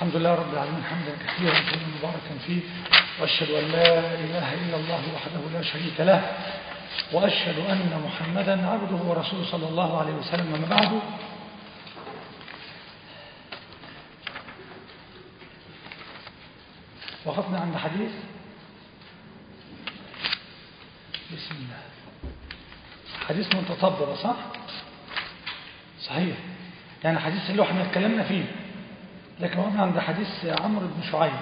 الحمد لله رب العالمين حمدا كثيرا طيبا مباركا فيه واشهد ان لا اله الا الله وحده لا شريك له واشهد ان محمدا عبده ورسوله صلى الله عليه وسلم اما بعد وقفنا عند حديث بسم الله حديث متطبب صح صحيح يعني حديث اللي احنا اتكلمنا فيه لكن وقفنا عند حديث عمرو بن شعيب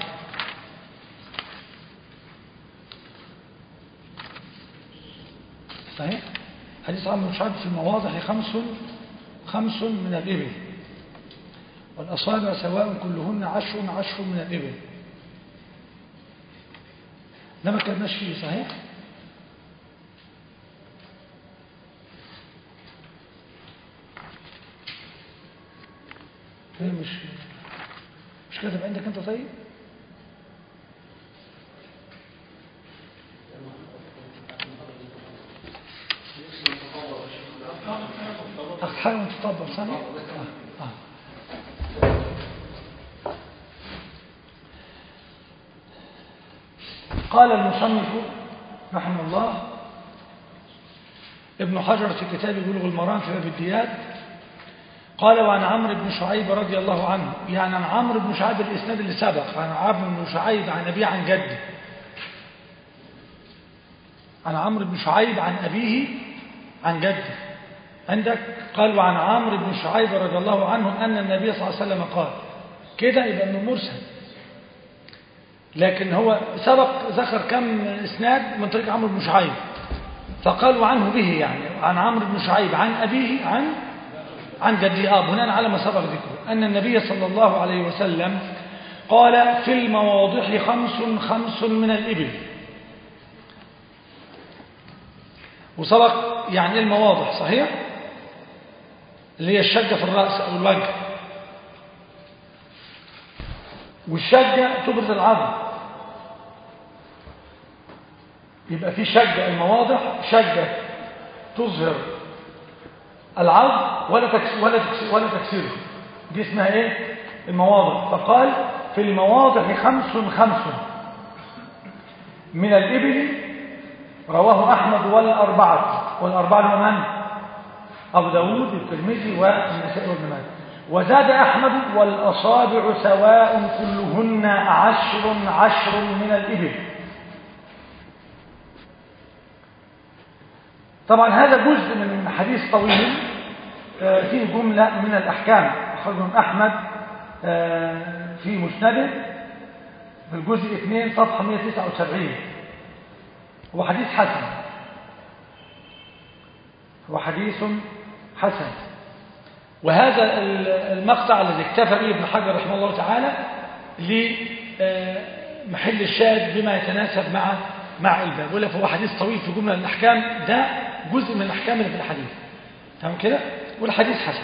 صحيح حديث عمرو بن شعيب في المواضح خمس خمس من الإبل والأصابع سواء كلهن عشر عشر من الإبل ده ما كناش فيه صحيح هي مش مش كاتب عندك انت طيب أخذ حاجة متطبق صح؟ آه. آه. قال المصنف رحمه الله ابن حجر في كتاب بلوغ المرام في باب الديات قال وعن عمرو بن شعيب رضي الله عنه يعني عن عمرو بن شعيب الإسناد اللي سبق عن عمرو بن شعيب عن أبيه عن جده عن عمرو بن شعيب عن أبيه عن جده عندك قال وعن عمرو بن شعيب رضي الله عنه أن النبي صلى الله عليه وسلم قال كده يبقى انه مرسل لكن هو سبق ذكر كم اسناد من طريق عمرو بن شعيب فقالوا عنه به يعني عن عمرو بن شعيب عن أبيه عن عن جده آه بناء على ما سبق ذكره أن النبي صلى الله عليه وسلم قال في المواضح خمس خمس من الإبل وسبق يعني ايه المواضح صحيح اللي هي الشجة في الرأس أو الوجه والشجة تبرز العظم يبقى في شجة المواضح شجة تظهر العظم ولا تكسير ولا تكسير ولا تكسيره دي اسمها ايه المواضع فقال في المواضع خمس خمس من الإبل رواه أحمد والأربعة والأربعة من أبو داود الترمذي والنسائي وابن ماجه وزاد أحمد والأصابع سواء كلهن عشر عشر من الإبل طبعا هذا جزء من حديث طويل فيه جملة من الأحكام أخرجهم أحمد في مسنده في الجزء 2 صفحة 179 هو حديث حسن هو حديث حسن وهذا المقطع الذي اكتفى به ابن حجر رحمه الله تعالى لمحل الشاهد بما يتناسب مع مع الباب ولا فهو حديث طويل في جملة من الأحكام ده جزء من الأحكام اللي في الحديث تمام كده والحديث حسن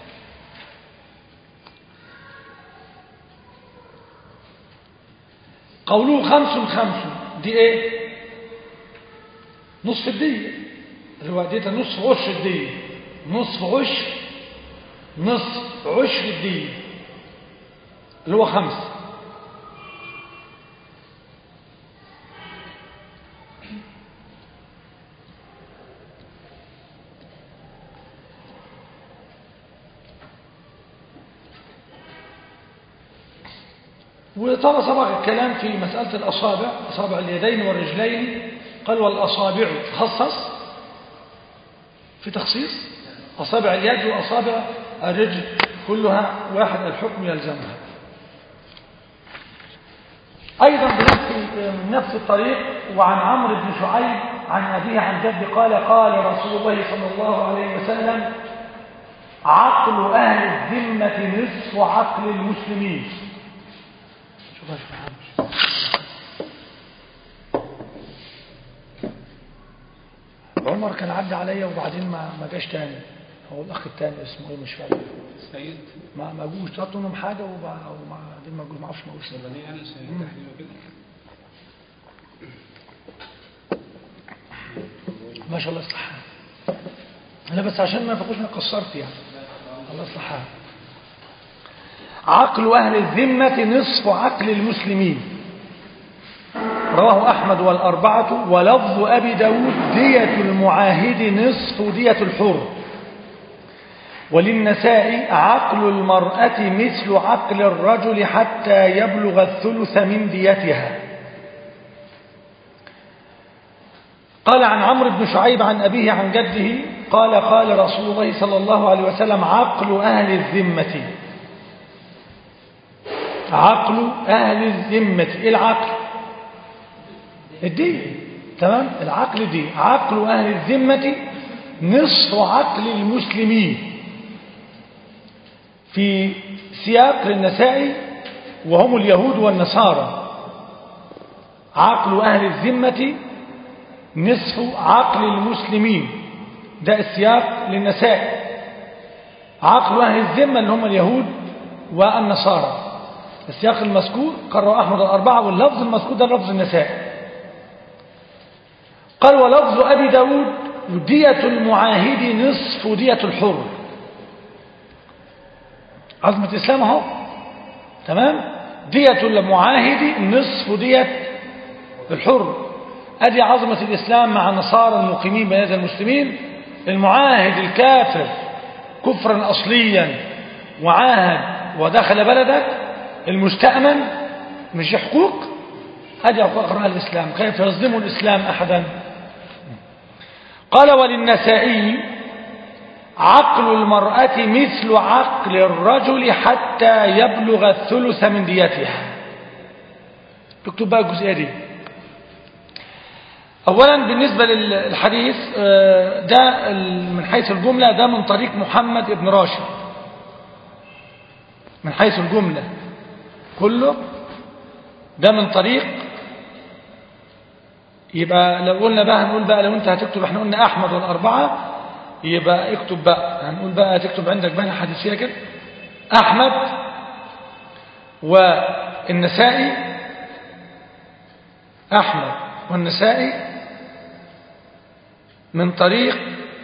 قوله خمس خمس دي ايه نصف الدية اللي هو ديتها نصف عشر الدية نصف عشر نصف عشر الدية اللي هو خمس وطبعا سبق الكلام في مسألة الأصابع أصابع اليدين والرجلين قال والأصابع تخصص في تخصيص أصابع اليد وأصابع الرجل كلها واحد الحكم يلزمها أيضا بنفس من نفس الطريق وعن عمرو بن شعيب عن أبيه عن جد قال قال رسول الله صلى الله عليه وسلم عقل أهل الذمة نصف عقل المسلمين شوف شوف عمر كان عدى عليا وبعدين ما ما جاش تاني هو الاخ التاني اسمه ايه مش فاكر سيد ما ما جوش طلبت منهم حاجه وبعدين ما جوش ما اعرفش ما جوش سلمانية يعني سيد مم. تحليل وكده ما شاء الله يصلح حالك. لا بس عشان ما تقولش انا قصرت يعني الله يصلح حالك. عقل أهل الذمة نصف عقل المسلمين رواه أحمد والأربعة ولفظ أبي داود دية المعاهد نصف دية الحر وللنساء عقل المرأة مثل عقل الرجل حتى يبلغ الثلث من ديتها قال عن عمرو بن شعيب عن أبيه عن جده قال قال رسول الله صلى الله عليه وسلم عقل أهل الذمة عقل أهل الذمة إيه العقل الدين تمام العقل دي عقل أهل الذمة نصف عقل المسلمين في سياق للنساء وهم اليهود والنصارى عقل أهل الذمة نصف عقل المسلمين ده السياق للنساء عقل أهل الذمة اللي هم اليهود والنصارى السياق المذكور قرر أحمد الأربعة واللفظ المذكور ده لفظ النساء قال ولفظ أبي داود دية المعاهد نصف دية الحر عظمة الإسلام اهو تمام دية المعاهد نصف دية الحر أدي عظمة الإسلام مع النصارى المقيمين بين يدي المسلمين المعاهد الكافر كفرا أصليا وعاهد ودخل بلدك المستأمن مش حقوق هذه حقوق الإسلام كيف يظلم الإسلام أحدا قال وللنسائي عقل المرأة مثل عقل الرجل حتى يبلغ الثلث من ديتها اكتب بقى الجزئية دي أولا بالنسبة للحديث ده من حيث الجملة ده من طريق محمد ابن راشد من حيث الجملة كله ده من طريق يبقى لو قلنا بقى هنقول بقى لو انت هتكتب احنا قلنا احمد والاربعه يبقى اكتب بقى هنقول بقى هتكتب عندك بقى حديثيه كده احمد والنسائي احمد والنسائي من طريق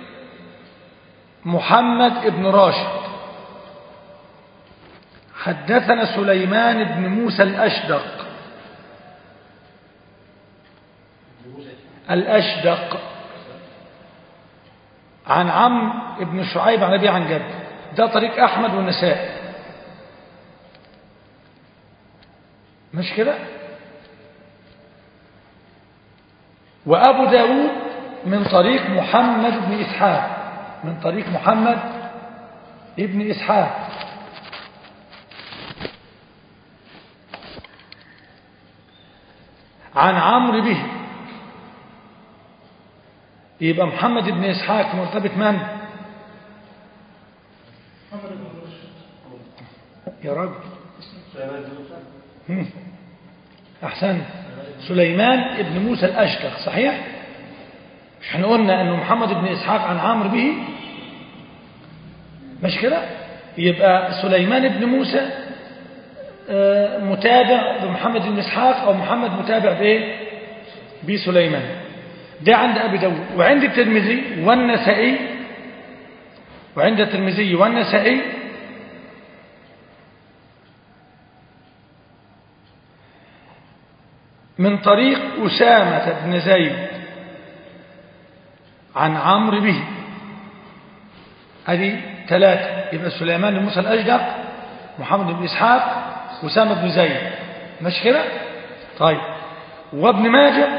محمد ابن راشد حدثنا سليمان بن موسى الأشدق الأشدق عن عم ابن شعيب عن أبي عن جد ده طريق أحمد والنسائي مش كده وأبو داود من طريق محمد بن إسحاق من طريق محمد ابن إسحاق عن عمرو به يبقى محمد بن إسحاق مرتبط من يا راجل أحسن سليمان ابن موسى الأشتق صحيح مش احنا قلنا أنه محمد بن إسحاق عن عمرو به مش كده يبقى سليمان بن موسى متابع بمحمد بن إسحاق أو محمد متابع بإيه بسليمان ده عند أبي داود وعند الترمذي والنسائي وعند الترمذي والنسائي من طريق أسامة بن زيد عن عمرو به هذه ثلاثة يبقى سليمان بن موسى الأجدق محمد بن إسحاق أسامة بن زيد مش كده طيب وابن ماجه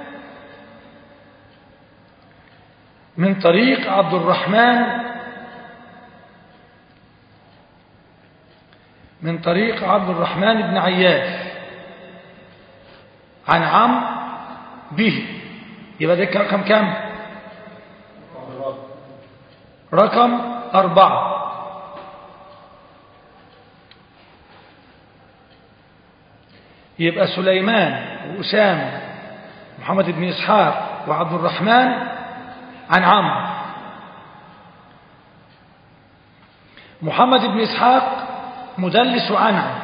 من طريق عبد الرحمن من طريق عبد الرحمن بن عياش عن عم به يبقى ده رقم كام رقم أربعة يبقى سليمان وأسامة محمد بن إسحاق وعبد الرحمن عن عمرو محمد بن إسحاق مدلس عنه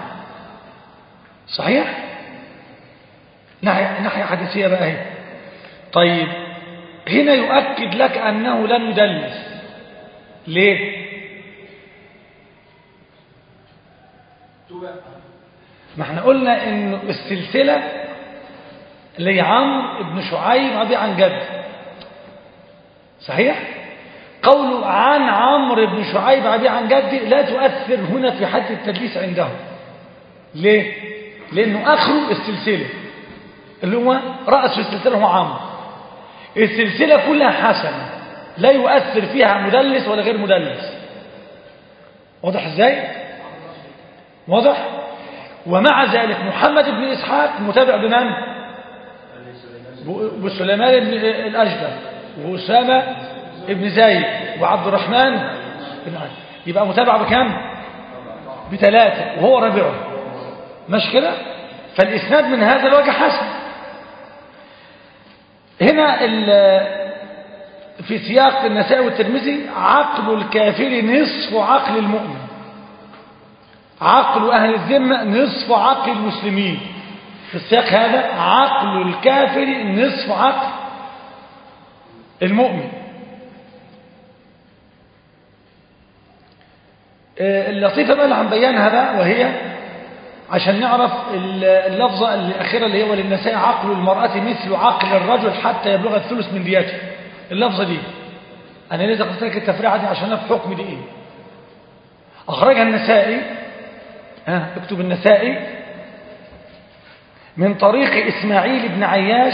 صحيح ناحية, ناحية حديثية بقى هي طيب هنا يؤكد لك أنه لن يدلس ليه ما احنا قلنا انه السلسلة اللي عمرو بن شعيب أبي عن جد صحيح قوله عن عمرو بن شعيب أبي عن جد لا تؤثر هنا في حد التدليس عنده ليه لأنه آخره السلسلة اللي هو رأس السلسلة هو عمرو السلسلة كلها حسنة لا يؤثر فيها مدلس ولا غير مدلس واضح ازاي واضح ومع ذلك محمد بن إسحاق متابع بمن بسليمان بن الأجدر وأسامة بن زايد وعبد الرحمن بن عبد يبقى متابع بكم بثلاثة وهو رابعه مش كده فالإسناد من هذا الوجه حسن هنا في سياق النساء والترمذي عقل الكافر نصف عقل المؤمن عقل أهل الذمة نصف عقل المسلمين في السياق هذا عقل الكافر نصف عقل المؤمن اللطيفة بقى اللي عم بيانها بقى وهي عشان نعرف اللفظة الأخيرة اللي هي وللنساء عقل المرأة مثل عقل الرجل حتى يبلغ الثلث من دياته اللفظة دي أنا لازم قلت لك التفريعة دي عشان في حكم دي إيه أخرجها النسائي ها اكتب النسائي من طريق إسماعيل بن عياش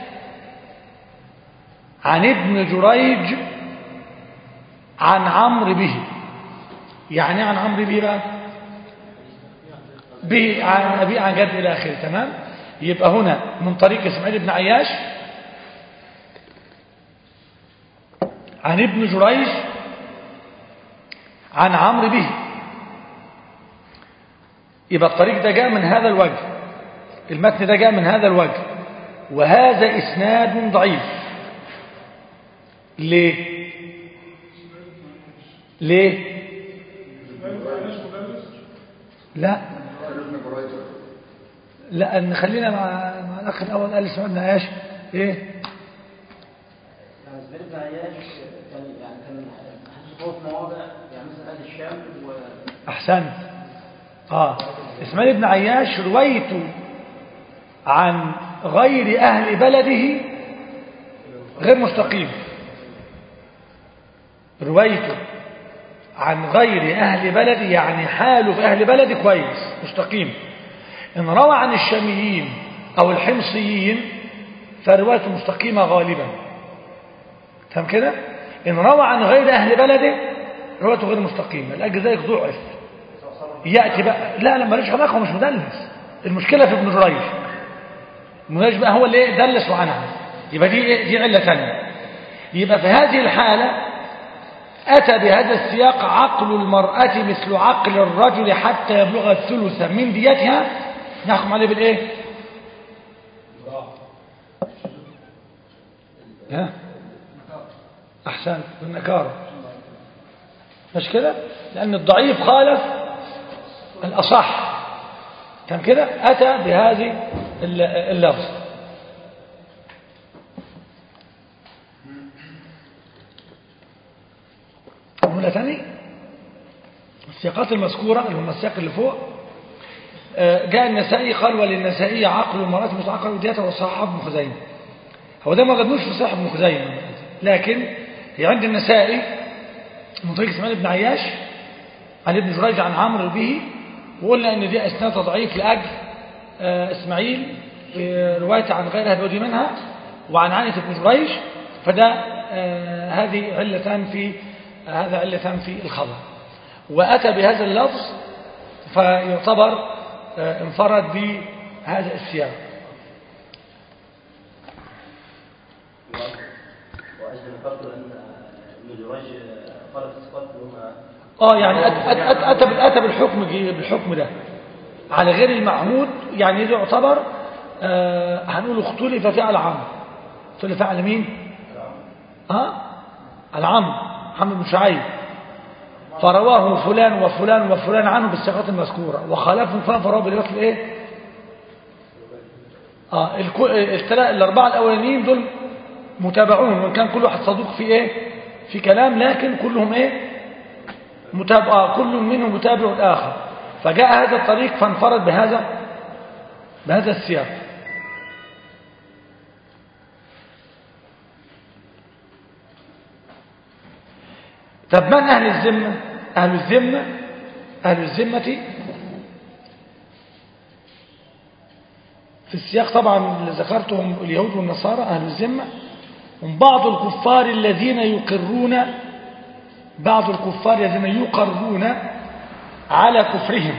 عن ابن جريج عن عمرو به يعني عن عمرو به بقى به عن أبي عن جد إلى آخره تمام يبقى هنا من طريق إسماعيل بن عياش عن ابن جريج عن عمرو به يبقى الطريق ده جاء من هذا الوجه المتن ده جاء من هذا الوجه وهذا إسناد ضعيف ليه ليه لا لا نخلينا مع مع الاخ الاول قال اسمه ابن عياش ايه يعني زبير بن عياش كان يعني كان حديثه في مواضع يعني مثلا اهل الشام و احسنت اه اسماعيل بن عياش روايته عن غير اهل بلده غير مستقيم روايته عن غير أهل بلدي يعني حاله في أهل بلدي كويس مستقيم إن روى عن الشاميين أو الحمصيين فروايته مستقيمة غالبا فهم كده إن روى عن غير أهل بلده روايته غير مستقيمة لأجل ذلك ضعف يأتي بقى لا لا ماليش علاقة هو مش مدلس المشكلة في ابن جريج ابن جريج بقى هو اللي إيه دلس وعنها يبقى دي إيه؟ دي علة ثانية يبقى في هذه الحالة أتى بهذا السياق عقل المرأة مثل عقل الرجل حتى يبلغ الثلث من ديتها نحكم عليه بالإيه ها أحسن بالنكارة مش كده لأن الضعيف خالف الأصح كان كده أتى بهذه اللفظ هنا ثاني السياقات المذكورة اللي هم السياق اللي فوق جاء النسائي قال وللنسائي عقل المرأة متعقل وديتها وصححه ابن خزيمة هو ده ما جابوش في صحيح ابن خزيمة لكن هي عند النسائي من طريق اسماعيل بن عياش عن ابن جريج عن عمرو به وقلنا ان دي اسناد ضعيف لاجل اسماعيل روايته عن غيرها بودي منها وعن عنة بن جريج فده هذه علتان في هذا علتان في الخبر وأتى بهذا اللفظ فيعتبر انفرد بهذا السياق وأجل الفرق أن ابن جريج قال في الصفات اللي هم اه يعني أتى, أتى, أتى, أتى بالحكم بالحكم ده على غير المعهود يعني ده يعتبر آه هنقول اختلف في العام اختلف على مين؟ ها؟ العم محمد بن شعيب فرواه فلان وفلان وفلان عنه بالصيغات المذكوره وخالفهم فلان فرواه بالوقت الايه اه الكو... الثلاث الاربعه الاولانيين دول متابعون وان كان كل واحد صدوق في ايه في كلام لكن كلهم ايه متابعه كل منهم متابع الاخر فجاء هذا الطريق فانفرد بهذا بهذا السياق طب من أهل الذمة أهل الذمة أهل الذمة في السياق طبعا اللي ذكرتهم اليهود والنصارى أهل الذمة هم بعض الكفار الذين يقرون بعض الكفار الذين يقرون على كفرهم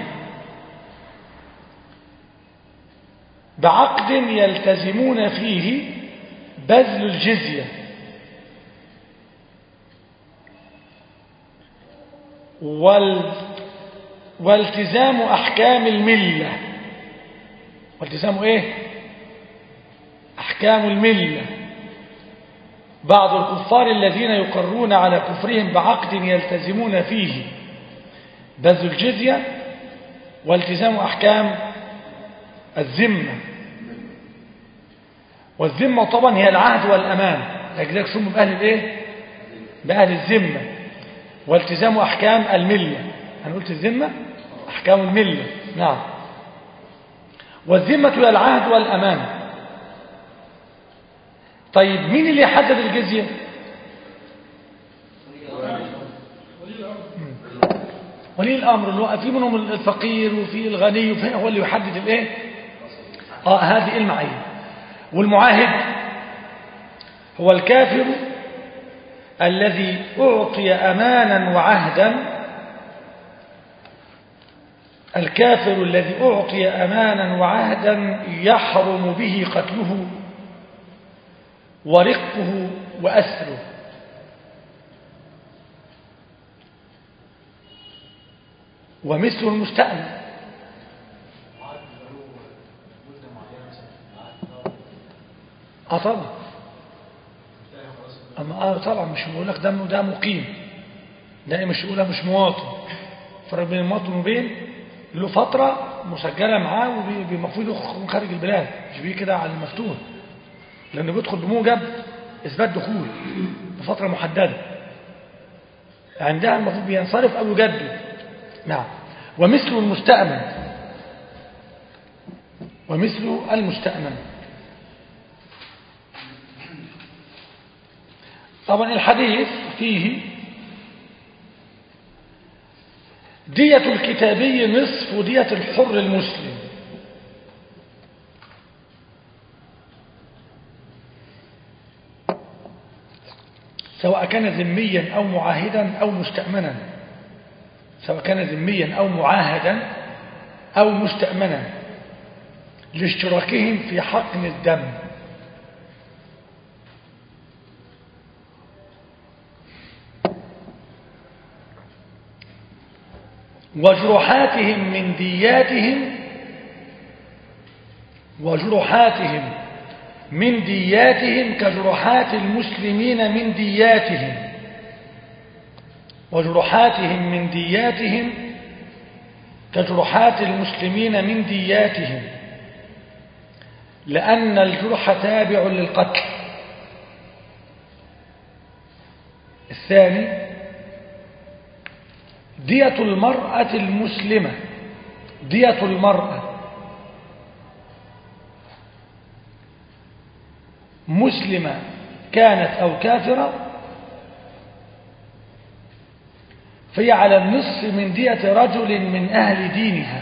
بعقد يلتزمون فيه بذل الجزية وال والتزام أحكام الملة والتزام إيه أحكام الملة بعض الكفار الذين يقرون على كفرهم بعقد يلتزمون فيه بذل الجزية والتزام أحكام الذمة والذمة طبعا هي العهد والأمان لذلك سموا بأهل الإيه؟ بأهل الذمة والتزام أحكام الملة أنا قلت الذمة أحكام الملة نعم والذمة هي العهد والأمان طيب مين اللي يحدد الجزية ولي الأمر اللي هو في منهم الفقير وفي الغني وفي هو اللي يحدد الايه اه هذه المعايير والمعاهد هو الكافر الذي أعطي أمانا وعهدا الكافر الذي أعطي أمانا وعهدا يحرم به قتله ورقه وأسره ومثل المستأمن اه طبعا اما اه طبعا مش بقول لك ده ده مقيم ده مش يقولها مش مواطن فرق بين المواطن وبين له فترة مسجلة معاه ومفروض يخرج من خارج البلاد مش بيه كده على المفتوح لأنه بيدخل بموجب إثبات دخول بفترة محددة عندها المفروض بينصرف أو يجدد نعم ومثل المستأمن ومثل المستأمن طبعا الحديث فيه دية الكتابي نصف دية الحر المسلم سواء كان ذميا أو معاهدا أو مستأمنا سواء كان ذميا أو معاهدا أو مستأمنا لاشتراكهم في حقن الدم وجروحاتهم من دياتهم وجروحاتهم من دياتهم كجروحات المسلمين من دياتهم وجروحاتهم من دياتهم كجروحات المسلمين من دياتهم لأن الجرح تابع للقتل الثاني دية المرأة المسلمة دية المرأة مسلمة كانت أو كافرة فهي على النصف من دية رجل من أهل دينها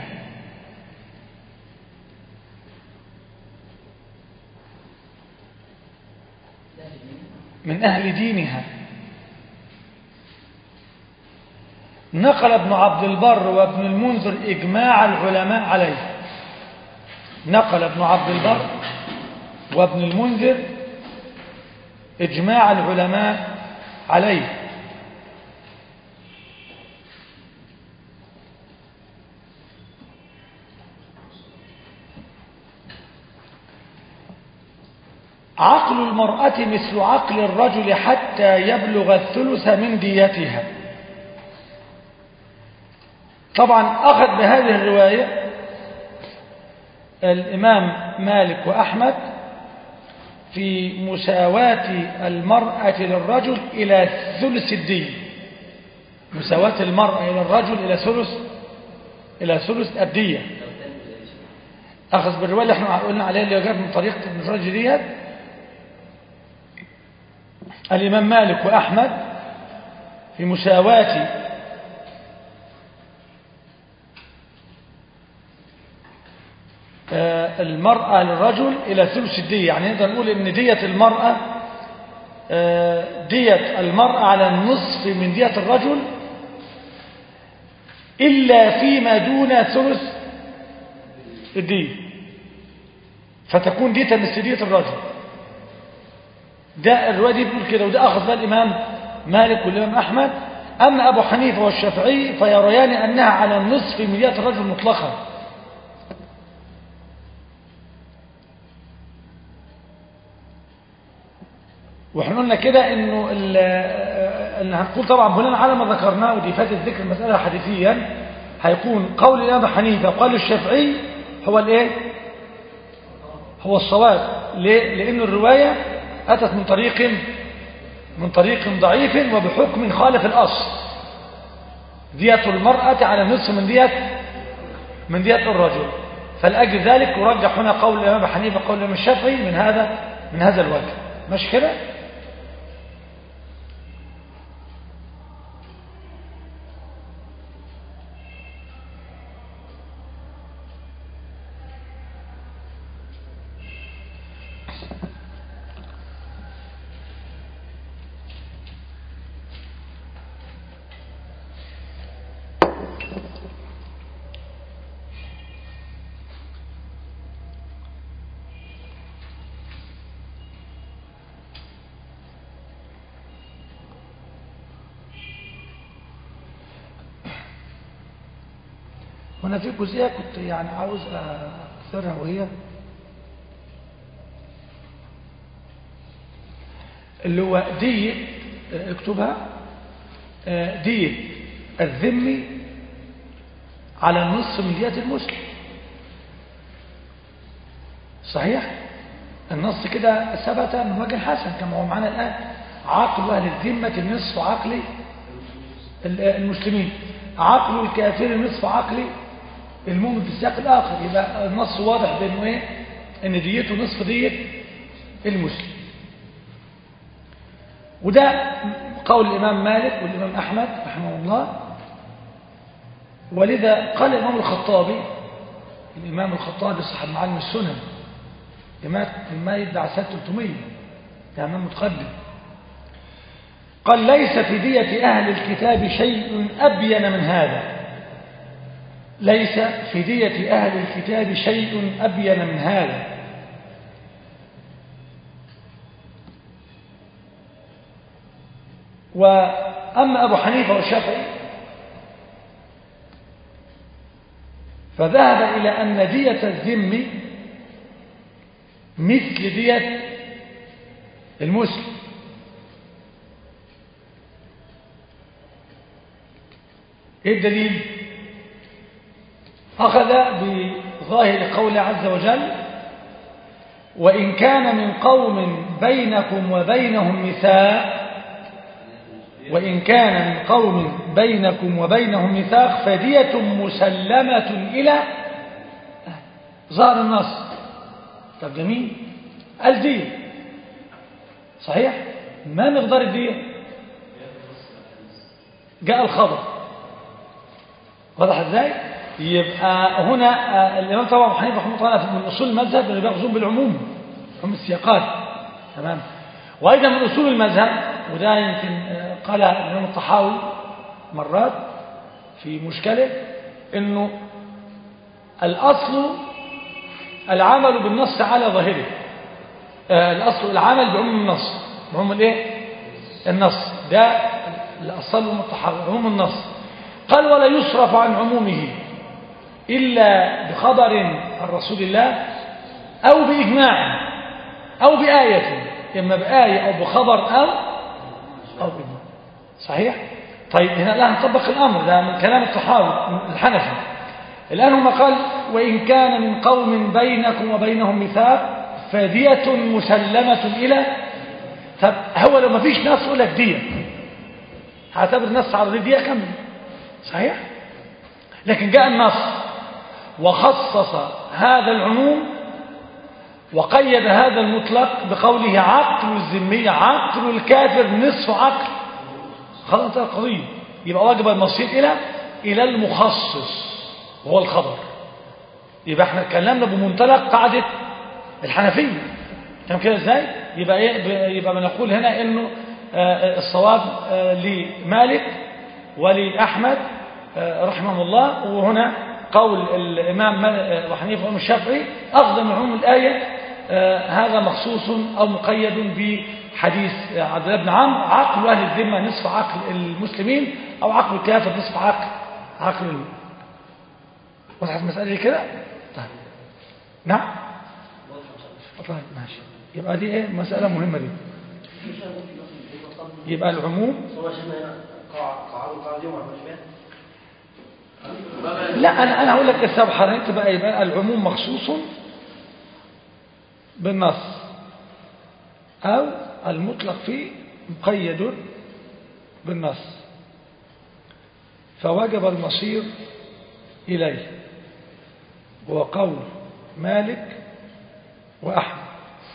من أهل دينها نقل ابن عبد البر وابن المنذر إجماع العلماء عليه نقل ابن عبد البر وابن المنذر إجماع العلماء عليه عقل المرأة مثل عقل الرجل حتى يبلغ الثلث من ديتها طبعا أخذ بهذه الرواية الإمام مالك وأحمد في مساواة المرأة للرجل إلى ثلث الدين مساواة المرأة إلى الرجل إلى ثلث إلى ثلث الدية أخذ بالرواية اللي احنا قلنا عليها اللي جاءت من طريق ابن فرج ديت الإمام مالك وأحمد في مساواة آه، المرأة للرجل إلى ثلث الدية يعني نقدر نقول إن دية المرأة آه، دية المرأة على النصف من دية الرجل إلا فيما دون ثلث الدية فتكون دية مثل دية الرجل ده الرواية دي بيقول كده وده أخذ بها الإمام مالك والإمام أحمد أما أبو حنيفة والشافعي فيريان أنها على النصف من دية الرجل مطلقا واحنا قلنا كده انه ال- ان هنقول طبعا بناء على ما ذكرناه ودي فاتت ذكر المساله حديثيا هيكون قول الامام حنيفه وقول الشافعي هو الايه هو الصواب ليه لان الروايه اتت من طريق من طريق ضعيف وبحكم خالف الاصل دية المرأة على نصف من دية من دية الرجل فلأجل ذلك يرجح هنا قول الإمام حنيفة قول الإمام الشافعي من هذا من هذا الوجه مش كده هنا في جزئية كنت يعني عاوز أكثرها وهي اللي هو دية اكتبها آه، دية الذمي على النصف من دية المسلم صحيح النص كده ثبت من وجه حسن كما هو معنا الآن عقل أهل الذمة نصف عقل المسلمين عقل الكافر نصف عقل المؤمن في السياق الآخر يبقى النص واضح بأنه إيه إن ديته نصف دية المسلم وده قول الإمام مالك والإمام أحمد رحمه الله ولذا قال الإمام الخطابي الإمام الخطابي صاحب معالم السنن مات ما يدعى سنة 300 ده إمام متقدم قال ليس في دية أهل الكتاب شيء أبين من هذا ليس في دية أهل الكتاب شيء أبين من هذا وأما أبو حنيفة والشافعي فذهب إلى أن دية الذم مثل دية المسلم ايه الدليل اخذ بظاهر قول عز وجل وان كان من قوم بينكم وبينهم ميثاق وان كان من قوم بينكم وبينهم ميثاق فدية مسلمة الى ظهر النص طب جميل الدية صحيح ما مقدار الدية جاء الخبر واضح ازاي يبقى هنا آه، الامام طبعا ابو حنيفه رحمه الله تعالى من اصول المذهب اللي بياخذون بالعموم هم السياقات تمام وايضا من اصول المذهب وده يمكن آه، قال الامام الطحاوي مرات في مشكله انه الاصل العمل بالنص على ظاهره آه، الاصل العمل بعموم النص بعموم الايه النص ده الاصل من الطحاوي عموم النص قال ولا يصرف عن عمومه إلا بخبر عن رسول الله أو بإجماع أو بآية إما بآية أو بخبر أو أو بإجماع صحيح؟ طيب هنا الآن نطبق الأمر ده من كلام الطحاوي الحنفي الآن هنا قال وإن كان من قوم بينكم وبينهم ميثاق فدية مسلمة إلى طب هو لو ما فيش نص يقول لك دية هعتبر نص على دية كاملة صحيح لكن جاء النص وخصص هذا العموم وقيد هذا المطلق بقوله عقل الذمية عقل الكافر نصف عقل خلاص انتهى القضية يبقى واجب المصير إلى إلى المخصص وهو الخبر يبقى احنا اتكلمنا بمنطلق قاعدة الحنفية تمام كده ازاي يبقى ايه يبقى بنقول هنا انه آه الصواب آه لمالك ولأحمد آه رحمه الله وهنا قول الإمام أبو حنيفة وإمام الشافعي أخذ من عموم الآية هذا مخصوص أو مقيد بحديث عبد الله بن عمرو عقل أهل الذمة نصف عقل المسلمين أو عقل الكافر نصف عقل عقل المؤمن وضحت المسألة دي كده؟ طيب نعم؟ طيب ماشي يبقى دي ايه مسألة مهمة دي يبقى العموم لا انا انا هقول لك السبب حضرتك بقى يبقى العموم مخصوص بالنص او المطلق فيه مقيد بالنص فوجب المصير اليه هو قول مالك واحمد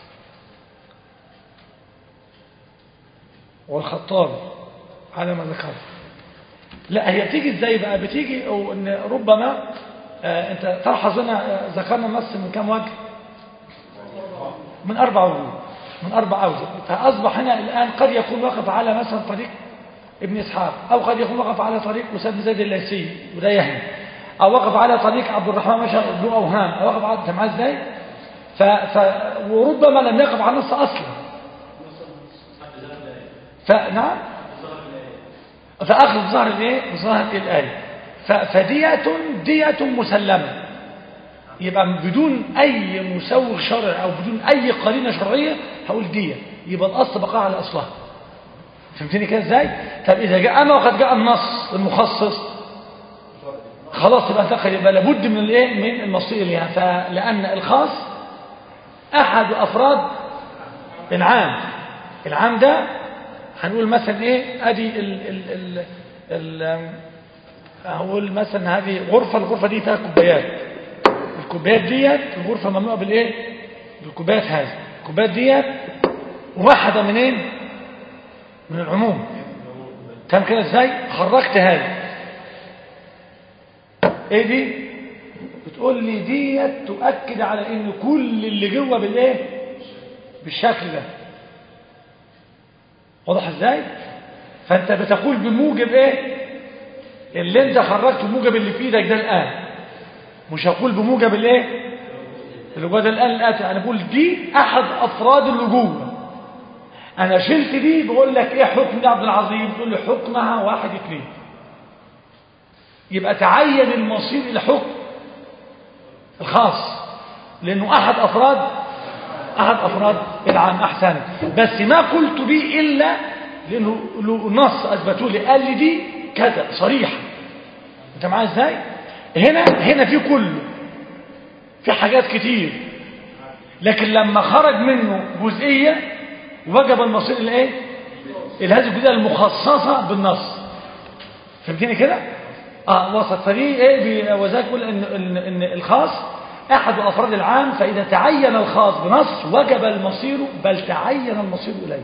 والخطابي على ما ذكرت لا هي بتيجي ازاي بقى بتيجي او ان ربما آه انت تلحظ هنا آه ذكرنا النص من كام وجه من اربع وجوه من اربع اوجه فاصبح هنا الان قد يكون وقف على مثلا طريق ابن اسحاق او قد يكون وقف على طريق اسامه زيد الليثي وده يهم او وقف على طريق عبد الرحمن مشى ذو اوهام او وقف على انت معاه ازاي ف... ف... وربما لم يقف على النص اصلا فنعم فأخذ ظهر الايه ظهر الآية فدية دية مسلمة يبقى بدون أي مسوغ شرعي أو بدون أي قرينة شرعية هقول دية يبقى الأصل بقى على أصلها فهمتني كده ازاي طب إذا جاء أما وقد جاء النص المخصص خلاص يبقى انتقل يبقى لابد من الايه من المصير لها فلأن الخاص أحد أفراد العام العام ده هنقول مثلا ايه ادي ال ال ال ال هقول مثلا هذه غرفة الغرفة دي فيها كوبايات الكوبايات ديت الغرفة ممنوعة بالايه بالكوبايات هذه الكوبايات ديت واحدة منين من العموم كم كده ازاي خرجت هذه ايه دي بتقول لي ديت تؤكد على ان كل اللي جوه بالايه بالشكل ده واضح ازاي فانت بتقول بموجب ايه اللي انت خرجته بموجب اللي في ايدك ده الان مش هقول بموجب الايه اللي جوه ده الان الاتي انا بقول دي احد افراد اللي جوه انا شلت دي بقول لك ايه حكم دي عبد العظيم تقول لي حكمها واحد اثنين يبقى تعين المصير الى حكم الخاص لانه احد افراد أحد أفراد العام أحسن بس ما قلت به إلا لأنه له نص أثبتوا لي قال لي دي كذا صريحة أنت معايا إزاي هنا هنا في كله في حاجات كتير لكن لما خرج منه جزئية وجب المصير الإيه هذه الجزئية المخصصة بالنص فهمتني كده اه وسط فدي ايه وذلك يقول ان, إن, إن الخاص أحد أفراد العام فإذا تعين الخاص بنص وجب المصير بل تعين المصير إليه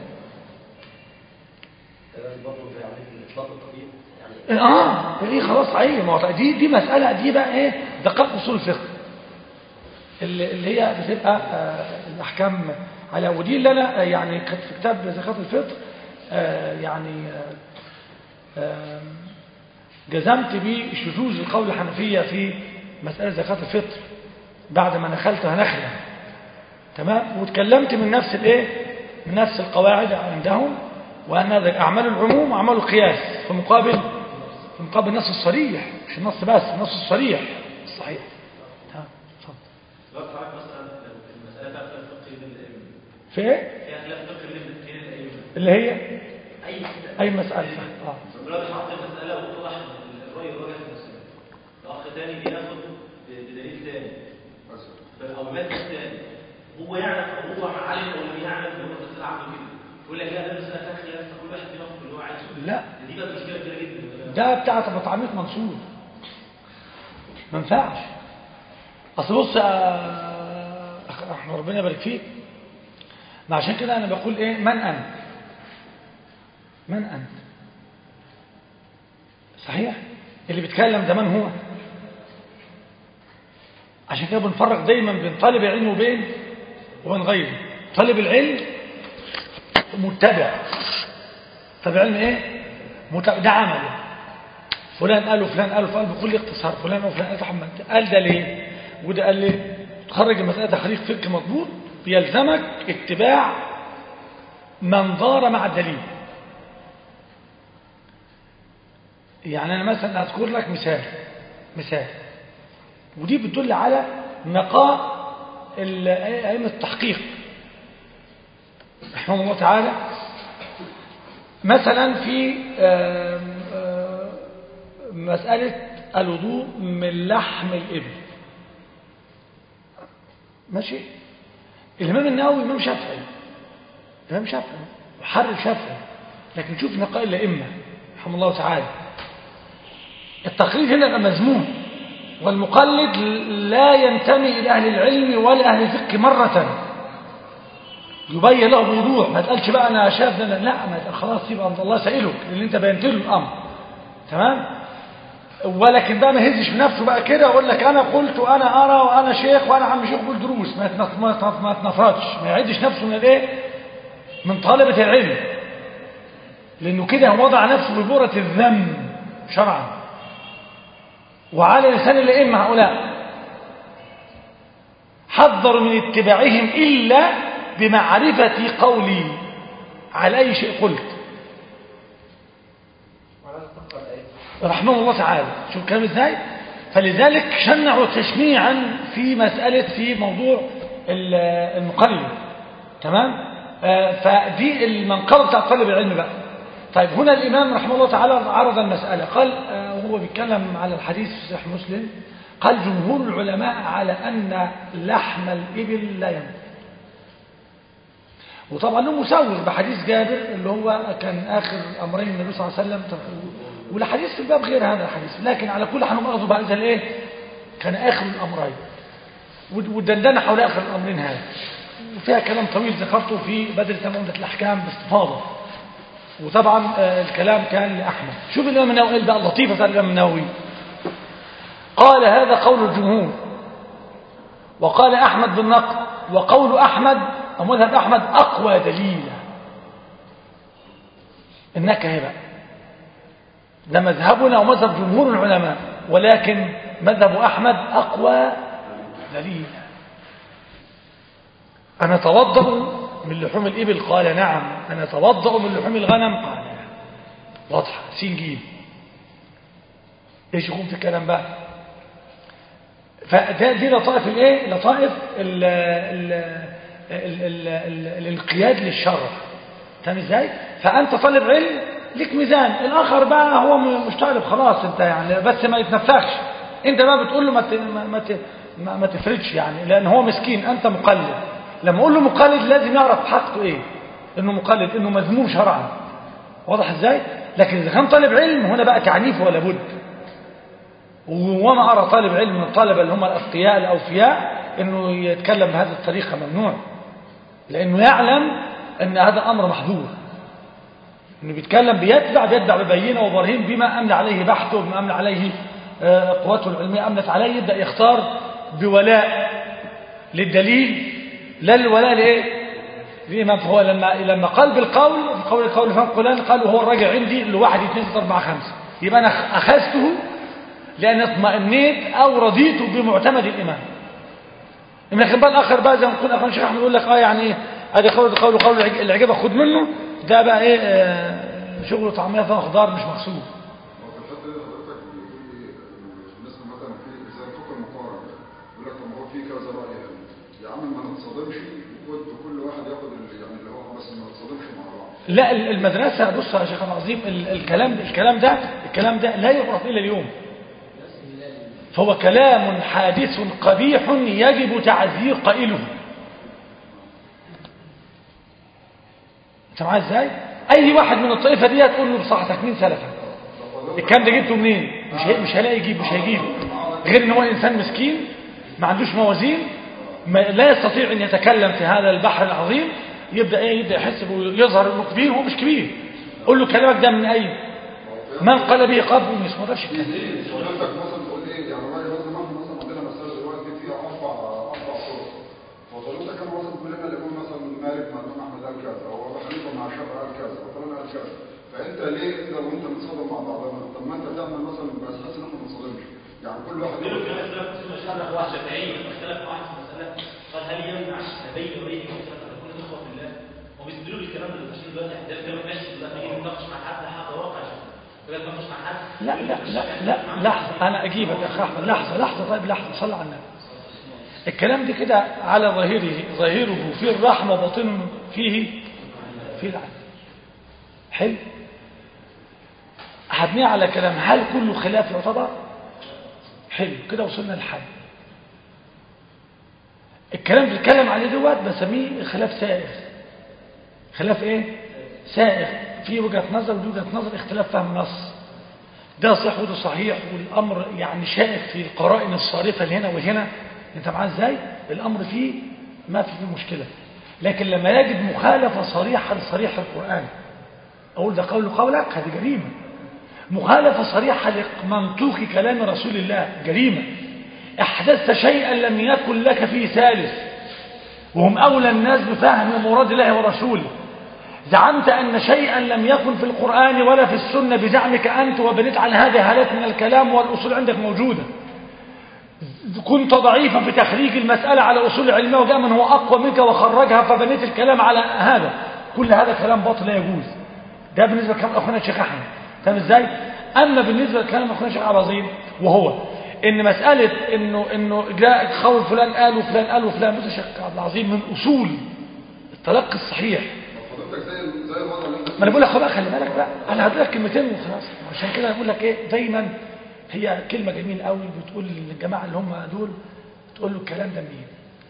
اه دي خلاص عين ما دي دي مسألة دي بقى ايه دقائق اصول الفقه اللي, اللي هي بتبقى آه الأحكام على ودي اللي أنا يعني كنت في كتاب زكاة الفطر آه يعني آه جزمت بشذوذ القول الحنفية في مسألة زكاة الفطر بعد ما نخلتها نخلة تمام وتكلمت من نفس الايه من نفس القواعد عندهم وان اعمال العموم واعمال القياس في مقابل في مقابل النص الصريح مش النص بس النص الصريح الصحيح تمام اتفضل المسألة فيها خلاف فقهي بين الأئمة في ايه فيها خلاف فقهي بين الاثنين الأئمة اللي هي أي مسألة اي مسألة اه دلوقتي حط المسألة وطرح الرأي ووجه المسألة الأخ تاني بياخد بدليل تاني أو مادة تاني هو يعلم أو هو عالم أو لم يعلم هو المسألة عنده كده يقول لك لا ده المسألة فيها خلاف فكل واحد بياخد اللي هو عايزه لا دي بقى مشكلة كبيرة جدا ده بتاع طعمية منصور ما ينفعش اصل بص يا أخ احمد ربنا يبارك فيك ما عشان كده انا بقول ايه من انت من انت صحيح اللي بيتكلم ده من هو عشان كده بنفرق دايما بين طالب العلم وبين وبين غيره طالب العلم متبع طالب العلم ايه متبع ده عمله فلان قال وفلان قال وفلان بكل اختصار فلان وفلان قال محمد قال ده ليه وده قال ليه تخرج المسألة تخريج فقه مضبوط بيلزمك اتباع من دار مع الدليل يعني أنا مثلا أذكر لك مثال مثال ودي بتدل على نقاء ال- أئمة التحقيق رحمه الله تعالى مثلا في آم، آم، مسألة الوضوء من لحم الإبل ماشي الإمام النووي إمام شافعي إمام شافعي وحرر شافعي لكن شوف نقاء الأئمة رحمه الله تعالى التقليد هنا يبقى مذموم والمقلد لا ينتمي إلى أهل العلم ولا أهل الفقه مرة يبين له بوضوح ما تقالش بقى أنا شاف ده لا ما تقال خلاص يبقى أنت الله سائلك لأن أنت بينت له الأمر تمام ولكن بقى ما يهزش بنفسه بقى كده ويقول لك أنا قلت وأنا أرى وأنا شيخ وأنا عم شيخ بالدروس ما يتنف- ما يتنف- ما يتنفرطش ما يعدش نفسه من الإيه من طالبة العلم لأنه كده وضع نفسه ببورة الذم شرعا وعلى لسان الأئمة هؤلاء حذر من اتباعهم إلا بمعرفة قولي على أي شيء قلت رحمه الله تعالى شوف كلام ازاي فلذلك شنعوا تشنيعا في مسألة في موضوع ال- المقلد تمام آه، فدي المنقبة بتاع طالب العلم بقى طيب هنا الإمام رحمه الله تعالى عرض المسألة قال آه، وهو بيتكلم على الحديث في صحيح مسلم قال جمهور العلماء على أن لحم الإبل لا ينبت وطبعا له مسوغ بحديث جابر اللي هو كان آخر أمرين النبي صلى الله عليه وسلم والحديث في الباب غير هذا الحديث لكن على كل حال هم أخذوا بعد ذلك إيه كان آخر الأمرين والدندنة حول آخر الأمرين هذا وفيها كلام طويل ذكرته في بدر تمامة الأحكام باستفاضة وطبعا آه، الكلام كان لأحمد شوف الإمام النووي بقى اللطيفة بتاع الإمام النووي قال هذا قول الجمهور وقال أحمد بالنقد وقول أحمد أو مذهب أحمد أقوى دليلا إنك هي بقى ده مذهبنا ومذهب جمهور العلماء ولكن مذهب أحمد أقوى دليلا أنا توضأ من لحوم الإبل قال نعم أنا توضأ من لحوم الغنم قال نعم واضحة سين جيم ايش يكون في الكلام بقى فده دي لطائف الايه لطائف ال ال ال ال ال الانقياد للشرع فاهم ازاي فانت طالب علم ليك ميزان الاخر بقى هو م- مش طالب خلاص انت يعني بس ما يتنفخش انت بقى بتقول له ما ت- ما ما ت- ما, ما تفردش يعني لان هو مسكين انت مقلد لما اقول له مقلد لازم يعرف حقه ايه انه مقلد انه مذموم شرعا واضح ازاي لكن اذا كان طالب علم هنا بقى تعنيف ولا بد وما أرى طالب علم من الطلبة اللي هم الأتقياء الأوفياء أنه يتكلم بهذه الطريقة ممنوع لأنه يعلم أن هذا أمر محظور أنه بيتكلم بيتبع بيتبع ببينة وبرهين بما أمن عليه بحثه بما أمن عليه آه، قوته العلمية أمنت عليه يبدأ يختار بولاء للدليل لا للولاء لإيه لإمام فهو لما لما قال بالقول قول القول فهم قولان قالوا هو الراجع عندي اللي واحد اثنين ثلاثة أربعة خمسة يبقى أنا أخذته لأن اطمئنيت أو رضيت بمعتمد الإمام لكن بقى الآخر بقى زي ما قلنا أخوان الشيخ أحمد يقول لك آه يعني إيه أدي قول قول قول العج- العجبة خد منه ده بقى إيه آه، شغل طعمية فيها خضار مش مغسول وفي الحته دي حضرتك بيقول لي الناس مثلا في زي الفقه المقارن يقول لك طب ما هو في كذا راي يعني يا عم ما نتصادمش وخد كل واحد ياخد اللي يعني اللي هو بس ما نتصادمش مع بعض لا ال- المدرسة بص يا شيخ العظيم ال- الكلام الكلام ده الكلام ده لا يعرف إلا اليوم فهو كلام حادث قبيح يجب تعذير قائله انت معايا ازاي اي واحد من الطائفه دي تقول له بصراحتك مين سلفك الكلام ده جبته منين مش هي مش هلاقي يجيب مش هيجيب مع راجل غير ان هو انسان مسكين ما عندوش موازين ما لا يستطيع ان يتكلم في هذا البحر العظيم يبدا ايه يبدا يحس ويظهر انه كبير وهو مش كبير قول له كلامك ده من اين من قال به قبل مش ما قدرش يتكلم حضرتك مثلا تقول ايه يعني راجل مثلا احنا مثلا عندنا مسألة دلوقتي فيها اربع اربع طرق فحضرتك انا مثلا تقول لنا الامام مثلا مالك مع الامام احمد قال كذا او ابو حنيفه مع الشافعي قال كذا وفلان قال كذا فانت ليه انت وانت متصادم مع بعضنا طب ما انت تعمل مثلا بس حاسس ان احنا ما نتصادمش يعني كل واحد غير يقول كمان اختلاف في مسألة واحد شافعي اختلف واحد في مسألة قال هل يمنع نبي وليه مختلف أن يكون إخوة في الله؟ وبيستدلوا بالكلام ده عشان دلوقتي احنا الكلام ماشي دلوقتي نيجي نتناقش مع حد حق واقع عشان كده نتناقش مع حد لا لا لا لا لحظة أنا أجيبك يا أخ أحمد لحظة لحظة طيب لحظة صلى على النبي الكلام ده كده على ظاهره ظاهره فيه الرحمة باطن فيه فيه العدل حلو هبنيه على كلام هل كل خلاف يعتبر حلو كده وصلنا لحل الكلام اللي بنتكلم عليه دوت بسميه خلاف سائغ خلاف ايه سائغ في وجهة نظر ودي وجهة نظر اختلاف فهم نص ده صح وده صحيح والامر يعني شائك في القرائن الصارفة اللي هنا وهنا انت معاه ازاي الامر فيه ما في فيه مشكلة لكن لما يجد مخالفة صريحة لصريح القرآن اقول ده قول قولك هذه جريمة مخالفة صريحة لمنطوق كلام رسول الله جريمة احدثت شيئا لم يكن لك فيه ثالث وهم اولى الناس بفهم مراد الله ورسوله زعمت أن شيئا لم يكن في القرآن ولا في السنة بزعمك أنت وبنيت على هذه هالات من الكلام والأصول عندك موجودة كنت ضعيفا في تخريج المسألة على أصول علمية وجاء من هو أقوى منك وخرجها فبنيت الكلام على هذا كل هذا كلام باطل لا يجوز ده بالنسبة لكلام أخونا الشيخ أحمد فاهم إزاي؟ أما بالنسبة لكلام أخونا الشيخ عبد العظيم وهو إن مسألة إنه إنه جاء قول فلان قال وفلان قال وفلان بص يا شيخ عبد العظيم من أصول التلقي الصحيح حضرتك زي زي الوضع اللي انت ما انا بقول لك خد بقى خلي بالك بقى انا هدي لك كلمتين وخلاص عشان كده بقول لك ايه دايما هي كلمه جميله قوي بتقول للجماعه اللي هم دول تقول له الكلام ده منين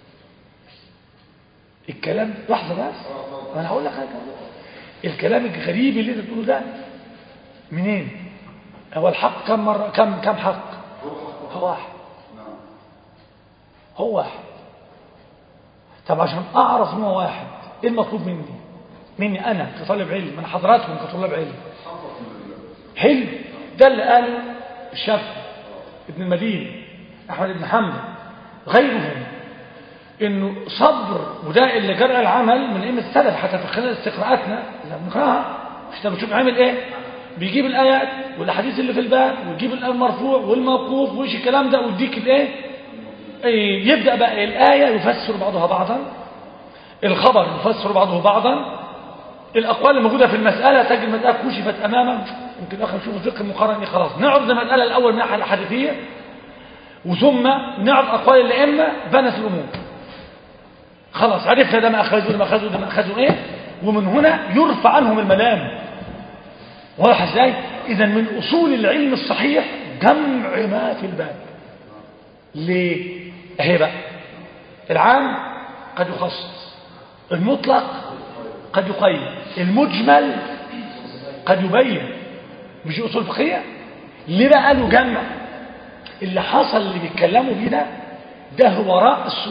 الكلام لحظه بس انا هقول لك حاجه الكلام الغريب اللي انت بتقوله ده منين هو الحق كم مره كم كم حق هو واحد نعم هو واحد طب عشان اعرف ان هو واحد ايه المطلوب مني مني انا كطالب علم من حضراتكم كطلاب علم حقق من الله حلو ده اللي قاله الشافعي ابن المديني احمد بن حنبل غيرهم انه صبر وده اللي جرى العمل من ائمه السلف حتى في خلال استقراءاتنا اللي بنقراها مش انت بتشوف عامل ايه بيجيب الايات والاحاديث اللي في الباب ويجيب المرفوع والموقوف وايش الكلام ده ويديك الايه إيه، يبدا بقى الايه يفسر بعضها بعضا الخبر يفسر بعضه بعضا الأقوال الموجودة في المسألة تجد المسألة كشفت أمامه يمكن أخي نشوف الفقه المقارن خلاص نعرض المسألة الأول من الناحية الحديثية وثم نعرض أقوال الأئمة بنت الأمور خلاص عرفنا ده ما أخذوا ده ما أخذوا ده ما أخذوا إيه ومن هنا يرفع عنهم الملام واضح إزاي إذا من أصول العلم الصحيح جمع ما في الباب ليه أهي بقى العام قد يخصص المطلق قد يقيد المجمل قد يبين مش اصول فقهيه ليه بقى قالوا جمع اللي حصل اللي بيتكلموا بيه ده ده هو راس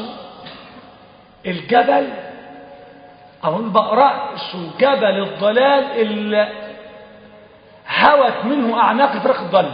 الجبل او بقى راس جبل الضلال اللي هوت منه اعناق فرق الضل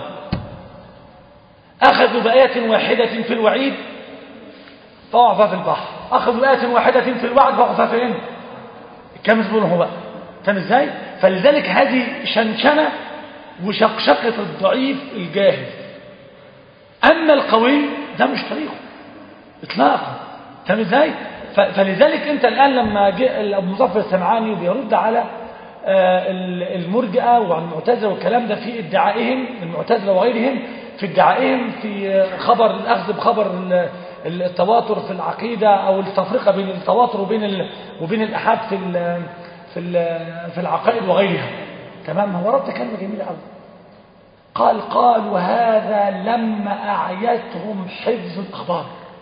اخذوا بايه واحده في الوعيد فوقفها في البحر اخذوا بايه واحده في الوعد فوقفها فين كم يقولوا هو بقى فاهم ازاي فلذلك هذه شنشنه وشقشقه الضعيف الجاهل اما القوي ده مش طريقه اطلاقا فاهم ازاي ف- فلذلك انت الان لما جاء ابو مظفر السمعاني وبيرد على آه، ال- المرجئه وعن المعتزله والكلام ده في ادعائهم المعتزله وغيرهم في ادعائهم في آه، خبر الاخذ بخبر ال- التواتر في العقيده او التفرقه بين التواتر وبين ال- وبين الاحاد في ال- في ال- في العقائد وغيرها تمام هو رد كلمه جميله قوي قال قالوا هذا لما اعيتهم حفظ الاخبار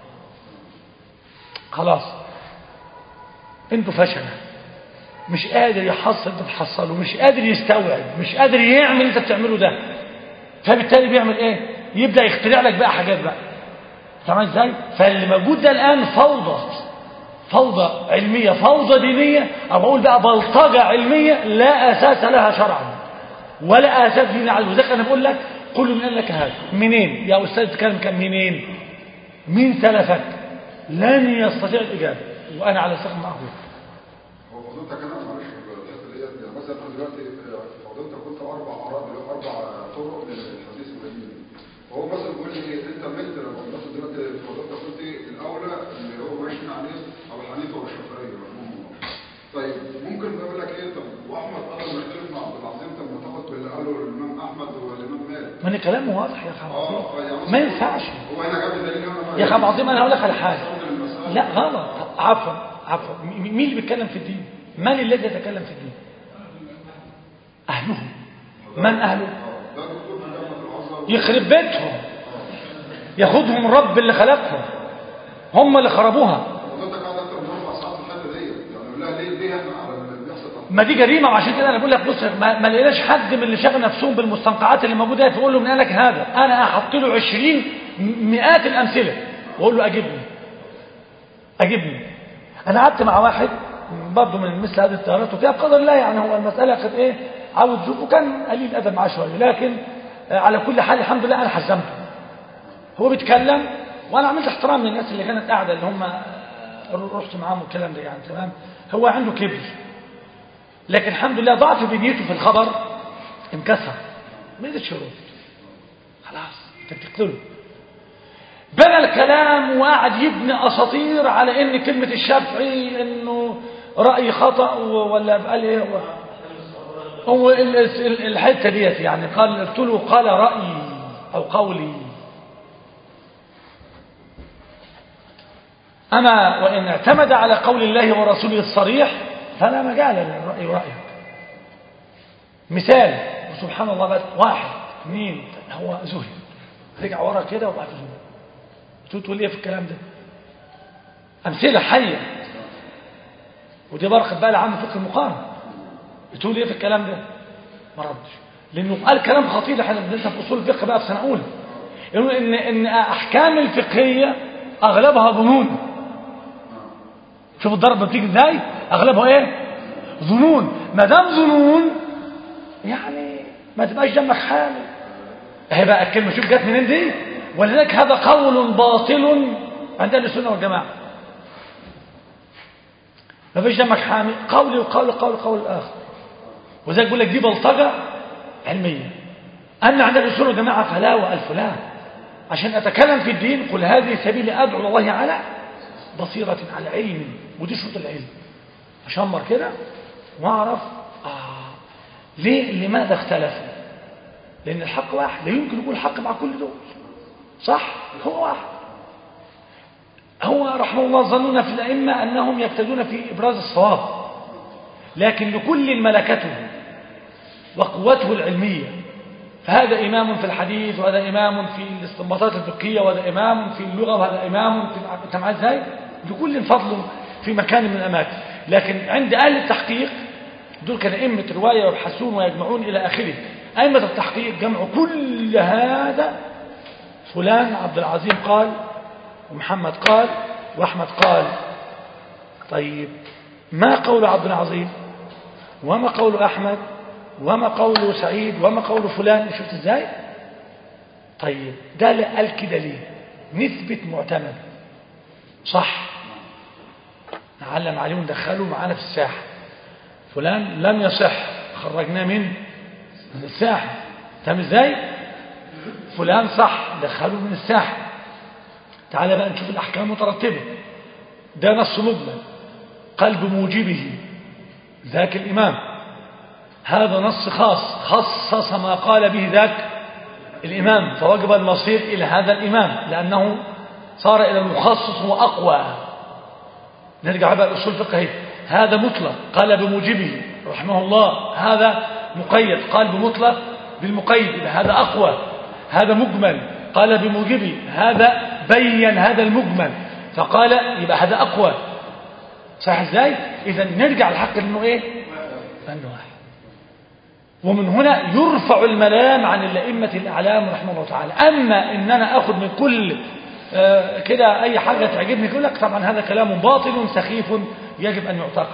خلاص انتوا فشله مش قادر يحصل اللي بتحصله مش قادر يستوعب مش قادر يعمل اللي انت بتعمله ده فبالتالي بيعمل ايه يبدا يخترع لك بقى حاجات بقى فاهم ازاي فاللي موجود ده الان فوضى فوضى علميه فوضى دينيه او اقول بقى بلطجه علميه لا اساس لها شرعا ولا اساس ديني على وذلك انا بقول لك كل من قال لك هذا منين يا استاذ تتكلم كان منين مين سلفك لن يستطيع الاجابه وانا على ثقه معه هو فضلتك انا معلش في الحته ديت يعني مثلا انا دلوقتي آه، فضلتك كنت اربع اراء اللي هو اربع طرق للحديث واليمين فهو مثلا بيقول لي ايه انت ملت لما مثلا دلوقتي فضلتك قلت الاولى اللي هو ماشي عليه ابو حنيفه والشافعيه رحمهم الله طيب ممكن بقول لك ايه طب واحمد قدر ما يختلف مع عبد العظيم طب ما تاخد باللي قاله الامام احمد والامام مالك ما انا كلامه واضح يا اخي عبد اه العظيم. فيعني مثلاً ما ينفعش هو هنا جاب دليل انا يا اخي عبد العظيم انا هقول لك على حاجه أفضل المسألة. لا غلط عفوا عفوا م- مين اللي بيتكلم في الدين من الذي يتكلم في الدين اهلهم من اهله اه ده دكتور في جامعه الازهر يخرب بيتهم ياخدهم الرب اللي خلقهم هم اللي خربوها فضلتك قاعد اكتر من اربع ساعات في الحته ديت يعني يقول لها ليه ليه احنا على اللي بيحصل تحت ما دي جريمه وعشان كده انا بقول لك بص ما, ما لقيناش حد من اللي شاغل نفسهم بالمستنقعات اللي موجوده تقول له من قال لك هذا انا احط له 20 مئات الامثله واقول له اجبني اجبني انا قعدت مع واحد برضه من مثل هذه التيارات وكده بقدر الله يعني هو المساله كانت ايه عاوز يشوف وكان قليل ادب معاه شويه لكن آه، على كل حال الحمد لله انا حزمته هو بيتكلم وانا عملت احترام للناس اللي كانت قاعده اللي هم آه، رحت معاهم والكلام ده يعني تمام هو عنده كبر لكن الحمد لله ضعف بنيته في الخبر انكسر ما قدرش يرد خلاص انت بتقتله بنى الكلام وقعد يبني اساطير على ان كلمه الشافعي انه راي خطا و- ولا قال ايه هو هو ال- ال- الحته ديت يعني قال قلت له قال رايي او قولي اما وان اعتمد على قول الله ورسوله الصريح فلا مجال للراي ورايك مثال وسبحان الله بس واحد اثنين هو زهد رجع ورا كده وبعد زهد قلت تقول ايه في الكلام ده امثله حيه ودي برقه بقى لعام فقه المقارنه بتقول ايه في الكلام ده ما ردش لانه قال كلام خطير احنا بندرسها في اصول الفقه بقى في سنه اولى يقول ان ان احكام الفقهيه اغلبها ظنون شوف الضربه بتيجي ازاي اغلبها ايه ظنون ما دام ظنون يعني ما تبقاش دمك حامل اهي بقى الكلمه شوف جت منين دي ولذلك هذا قول باطل عند اهل السنه والجماعه ما فيش دمك حامل قولي وقول قول قول الاخر وذلك بيقول لك دي بلطجه علميه اما عند اهل السنه والجماعه فلا والف لا عشان اتكلم في الدين قل هذه سبيل ادعو إلى الله على بصيره على علم ودي شروط العلم اشمر كده واعرف آه ليه لماذا اختلفوا لان الحق واحد لا يمكن يكون الحق مع كل دول صح هو واحد هو رحمه الله ظنون في الأئمة أنهم يقتدون في إبراز الصواب لكن لكل ملكته وقوته العلمية فهذا إمام في الحديث وهذا إمام في الاستنباطات الفقهية وهذا إمام في اللغة وهذا إمام في أنت معايا إزاي؟ لكل فضل في مكان من الأماكن لكن عند أهل التحقيق دول كان أئمة رواية ويبحثون ويجمعون إلى آخره أئمة التحقيق جمعوا كل هذا فلان عبد العظيم قال ومحمد قال وأحمد قال طيب ما قول عبد العظيم وما قول أحمد وما قول سعيد وما قول فلان شفت ازاي طيب ده اللي قال كده ليه نثبت معتمد صح نعلم عليه وندخله معانا في الساحة فلان لم يصح خرجناه من من الساحة فاهم ازاي فلان صح دخله من الساحة تعالى بقى نشوف الأحكام المترتبة ده نص مجمل قال بموجبه ذاك الإمام هذا نص خاص خصص ما قال به ذاك الإمام فوجب المصير إلى هذا الإمام لأنه صار إلى المخصص وأقوى نرجع بقى الأصول الفقهية هذا مطلق قال بموجبه رحمه الله هذا مقيد قال بمطلق بالمقيد يبقى هذا أقوى هذا مجمل قال بموجبه هذا بين هذا المجمل فقال يبقى هذا أقوى صح ازاي إذا نرجع الحق لأنه إيه لأنه واحد ومن هنا يرفع الملام عن الأئمة الأعلام رحمه الله تعالى أما إن أنا أخذ من كل آه، كده أي حاجة تعجبني يقول لك طبعا هذا كلام باطل سخيف يجب أن يعتقد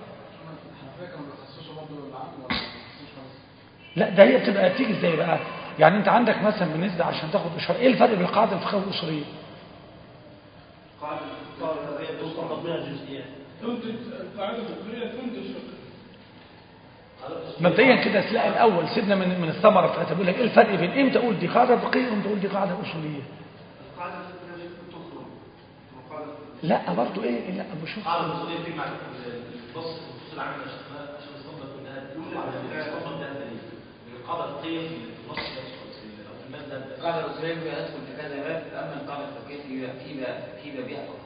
لا ده هي بتبقى تيجي ازاي بقى يعني انت عندك مثلا بالنسبه عشان تاخد اشاره ايه الفرق بين القاعده الفقهيه والاصوليه قاعدة الفقهية تستنبط منها الجزئيات تنتج القاعدة الفقهية تنتج فقه مبدئيا كده تلاقي الاول سيبنا من من الثمره بتاعتها بيقول لك ايه الفرق بين امتى اقول دي قاعده فقهيه وامتى اقول دي قاعده اصوليه القاعدة الفقهية تخرج القاعدة لا برضه ايه لا بشوف القاعدة الأصولية بتجمع النص الفصول العامة عشان عشان نستنبط منها نستنبط منها الدليل القاعدة الفقهية في النص نفسه أو في المادة القاعدة الأصولية بها يدخل في كذا باب أما القاعدة الفقهية في في باب في بابها فقط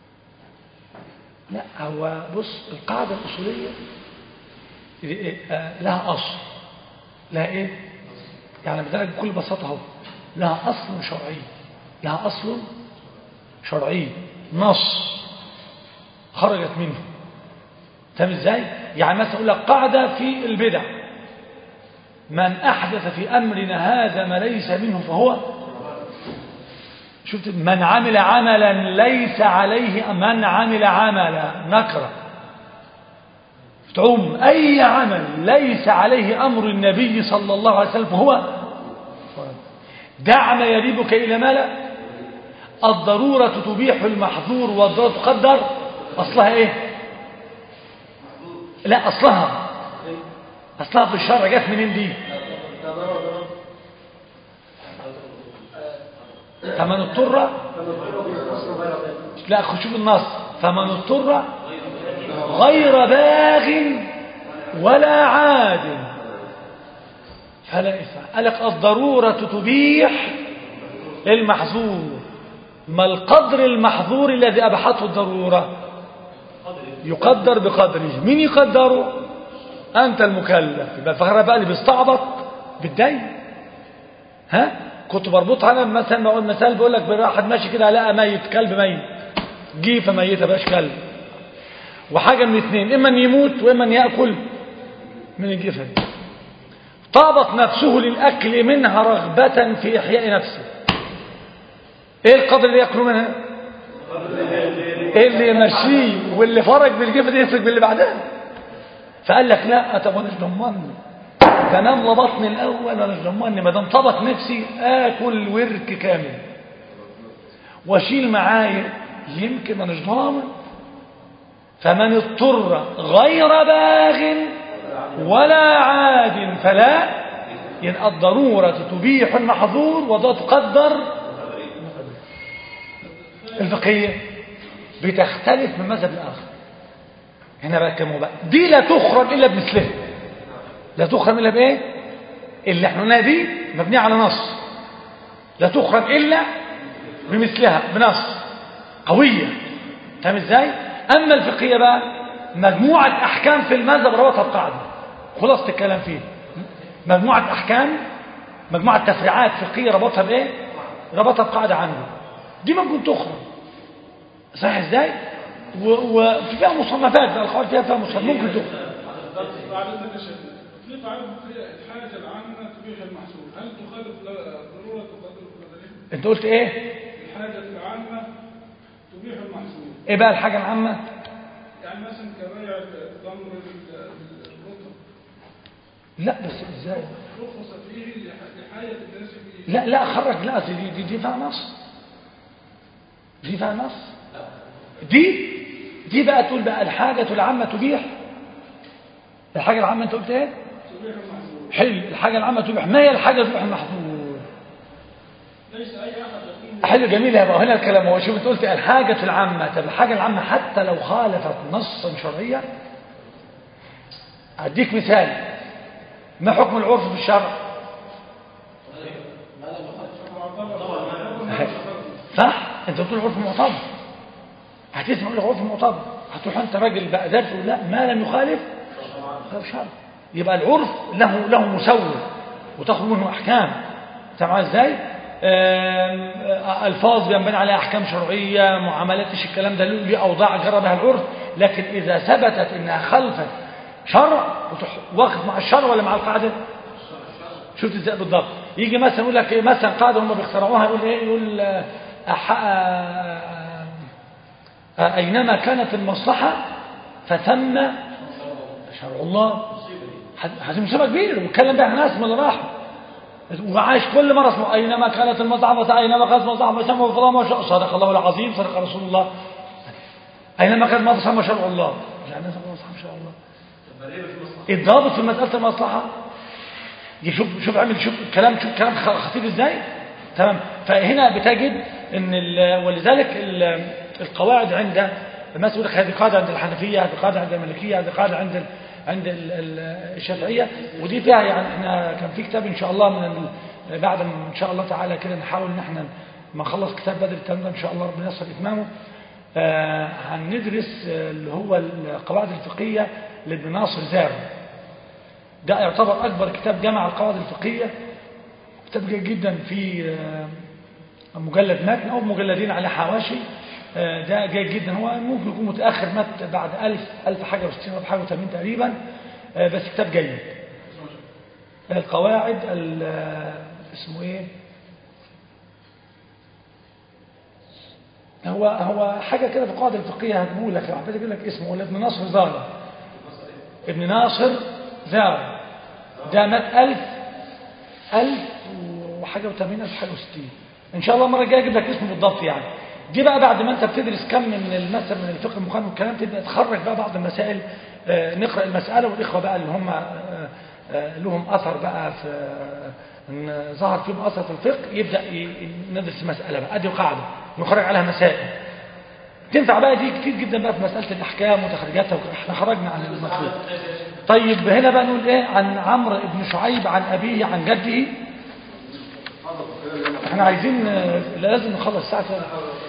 لا هو بص القاعده الاصوليه إيه، آه، لها اصل لها ايه يعني بذلك بكل بساطه اهو لها اصل شرعي لها اصل شرعي نص خرجت منه فاهم ازاي يعني مثلا اقول لك قاعده في البدع من احدث في امرنا هذا ما ليس منه فهو شفت من عمل عملا ليس عليه من عمل عملا نكره تعم أي عمل ليس عليه أمر النبي صلى الله عليه وسلم فهو دع ما يريبك إلى ما لا الضرورة تبيح المحظور والضرورة تقدر أصلها إيه لا أصلها أصلها في الشرع جت منين دي فمن اضطر لا شوف النص فمن اضطر غير باغ ولا عاد فلا إثم قال لك الضرورة تبيح المحظور ما القدر المحظور الذي أبحته الضرورة يقدر بقدره مين يقدره أنت المكلف يبقى الفقراء بقى اللي بيستعبط بالدين ها كنت بربطها انا مثلا بقول مثال بقول لك واحد ماشي كده لقى ميت كلب ميت جيفه ميته بقاش كلب وحاجه من اثنين اما ان يموت واما ان ياكل من الجيفه دي طابت نفسه للاكل منها رغبه في احياء نفسه ايه القدر اللي ياكله منها ايه اللي يمشيه واللي فرج بالجيفه دي يفرج باللي بعدها فقال لك لا طب انا مش ضمني فنام لبطني الاول وانا مش ضمني ما دام طبق نفسي اكل ورك كامل واشيل معايا يمكن ما مش ضامن فمن اضطر غير باغ ولا عاد فلا يبقى الضرورة تبيح المحظور وده تقدر الفقهية بتختلف من مذهب الآخر هنا بقى كلمه بقى دي لا تخرج إلا بمثلها لا تخرج إلا بإيه اللي احنا قلناها دي مبنية على نص لا تخرج إلا بمثلها بنص قوية فاهم ازاي أما الفقهية بقى مجموعة أحكام في المذهب ربطها بقاعدة خلاصة الكلام فيه مجموعة أحكام مجموعة تفريعات فقهية ربطها بإيه ربطها بقاعدة عنده دي ممكن تخرج صح ازاي و- وفي فيها مصنفات بقى القواعد فيها فيها مصنفات ممكن تخرج قاعدتنا كشفنا في قاعدة فقهية الحاجة العامة تبيح المحصول هل تخالف ضرورة تقدر القدرين؟ انت قلت ايه الحاجة العامة تبيح المحصول ايه بقى الحاجة العامة يعني مثلا كبيع التمر الرطب لا بس ازاي رخص فيه لح- لحاجة الناس فيه لا لا خرج لا دي دي, دي فيها نص دي فيها نص دي دي بقى تقول بقى الحاجة العامة تبيح الحاجة العامة انت قلت ايه تبيح المحصول حلو الحاجة العامة تبيح ما هي الحاجة تبيح المحظور ليس أي أحد يقوم حلو جميل يبقى هنا الكلام هو شوف انت قلت الحاجة العامة طب الحاجة العامة حتى لو خالفت نصا شرعيا اديك مثال ما حكم العرف في الشرع صح انت بتقول عرف معتبر هتسمع لك عرف معتبر هتروح انت راجل بقى ذات تقول لا ما لم يخالف خالف شرع يبقى العرف له له مسوي وتخرج منه احكام سامع ازاي آم، آه، الفاظ ينبني عليها احكام شرعيه معاملات ايش الكلام ده له له اوضاع جرى بها العرف لكن اذا ثبتت انها خلفت شرع وتروح واقف مع الشرع ولا مع القاعدة شفت ازاي بالضبط يجي مثلا يقول لك ايه مثلا قاعدة هم بيخترعوها يقول ايه يقول آه، أح... آه، آه، أينما كانت المصلحة فثم شرع الله هذه مصيبة كبيرة واتكلم بها ناس من اللي راحوا وعايش كل مرة اسمه أينما كانت المصلحة أينما كانت المصلحة فسموا فلا ما شاء صدق الله العظيم صدق رسول الله أينما كانت المصلحة ما شرع الله يعني نسأل الله ما شاء الله الضابط في مسألة المصلحة شوف شوف عمل شوف كلام شوف كلام خطير ازاي تمام فهنا بتجد ان ال- ولذلك ال- القواعد عند الناس يقول لك هذه قاعده عند الحنفيه هذه قاعده عند المالكيه هذه قاعده عند ال- عند ال- ال- الشافعيه ودي فيها يعني احنا كان في كتاب ان شاء الله من ال- بعد ما ان شاء الله تعالى كده نحاول ان احنا ما نخلص كتاب بدر الكلام ده ان شاء الله ربنا ييسر اتمامه آه، هندرس آه، اللي هو القواعد الفقهيه لابن ناصر زار ده يعتبر أكبر كتاب جمع القواعد الفقهية كتاب جيد جدا في آه، مجلد متن أو مجلدين على حواشي آه، ده جيد جدا هو ممكن يكون متأخر مات بعد ألف ألف حاجة وستين ألف حاجة وثمانين تقريبا آه، بس كتاب جيد القواعد ال- آه، اسمه ايه هو هو حاجة كده في القواعد الفقهية هتقول لك حبيت اجيب لك اسمه ولا ابن ناصر زارة ابن ناصر زار ده مات ألف ألف وحاجة وثمانين ألف حاجة وستين إن شاء الله المرة الجاية أجيب لك اسمه بالضبط يعني دي بقى بعد ما أنت بتدرس كم من المثل من الفقه المقارن والكلام تبدأ تخرج بقى بعض المسائل آه، نقرأ المسألة والإخوة بقى اللي هم آه، آه، لهم أثر بقى في آه، إن ظهر فيهم أثر في الفقه يبدأ ي- ندرس المسألة بقى أدي قاعدة نخرج عليها مسائل تنفع بقى دي كتير جدا بقى في مسألة الأحكام وتخريجاتها وك- احنا خرجنا عن المطلوب طيب هنا بقى نقول ايه عن عمرو بن شعيب عن أبيه عن جده احنا عايزين آه، لازم نخلص الساعة كده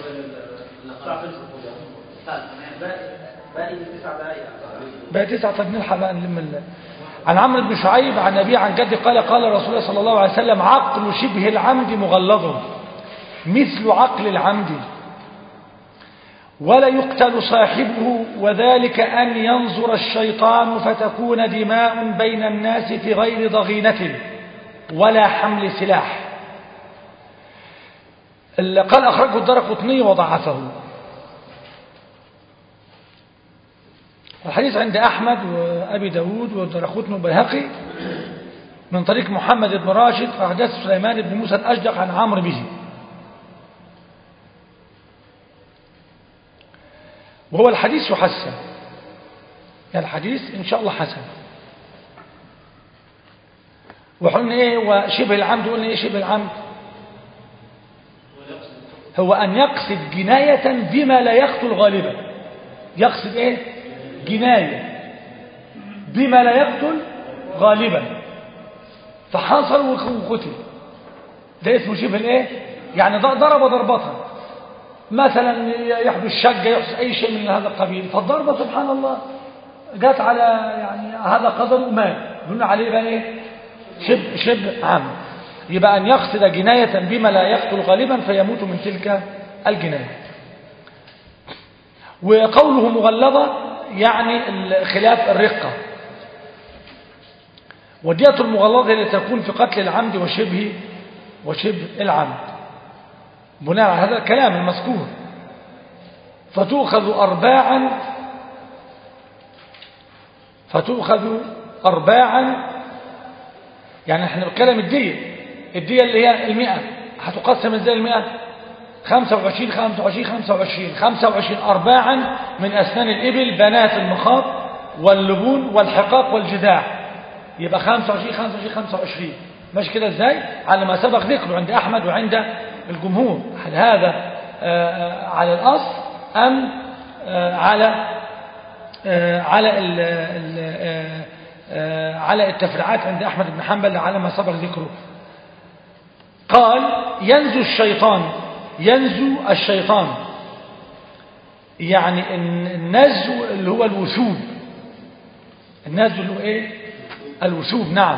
باقي باقي تسع دقائق بقى تسعة طب نلحق بقى نلم ال- عن عمرو بن شعيب عن أبيه عن جده قال قال رسول الله صلى الله عليه وسلم عقل شبه العمد مغلظ مثل عقل العمد ولا يقتل صاحبه وذلك أن ينظر الشيطان فتكون دماء بين الناس في غير ضغينة ولا حمل سلاح اللي قال أخرجه الدار قطني وضعفه الحديث عند أحمد وأبي داود والدرقطني والبيهقي من طريق محمد بن راشد فحدث سليمان بن موسى الأشدق عن عمرو به وهو الحديث يحسن يعني الحديث إن شاء الله حسن وقلنا إيه وشبه العمد قلنا إيه شبه العمد هو أن يقصد جناية بما لا يقتل غالبا يقصد إيه جناية بما لا يقتل غالبا فحصل وقتل ده اسمه شبه الايه يعني ضرب ضربة مثلا يحدث شجة يحدث اي شيء من هذا القبيل فالضربة سبحان الله جت على يعني هذا قدر ومات يقولون عليه بقى ايه شبه شبه عام يبقى ان يقصد جناية بما لا يقتل غالبا فيموت من تلك الجناية وقوله مغلظة يعني خلاف الرقة ودية المغلظة التي تكون في قتل العمد وشبه وشبه العمد بناء على هذا الكلام المذكور فتؤخذ أرباعا فتؤخذ أرباعا يعني احنا بنتكلم الدية الدية اللي هي المئة هتقسم ازاي المئة 25 25 25 25 أرباعا من أسنان الإبل بنات المخاض واللبون والحقاق والجذاع يبقى 25 25 25 ماشي كده ازاي على ما سبق ذكره عند أحمد وعند الجمهور هل هذا آه على الأصل أم آه على آه على ال ال على التفريعات عند أحمد بن حنبل على ما سبق ذكره قال ينزو الشيطان ينزو الشيطان يعني النزو اللي هو الوثوب النزو اللي هو ايه الوثوب نعم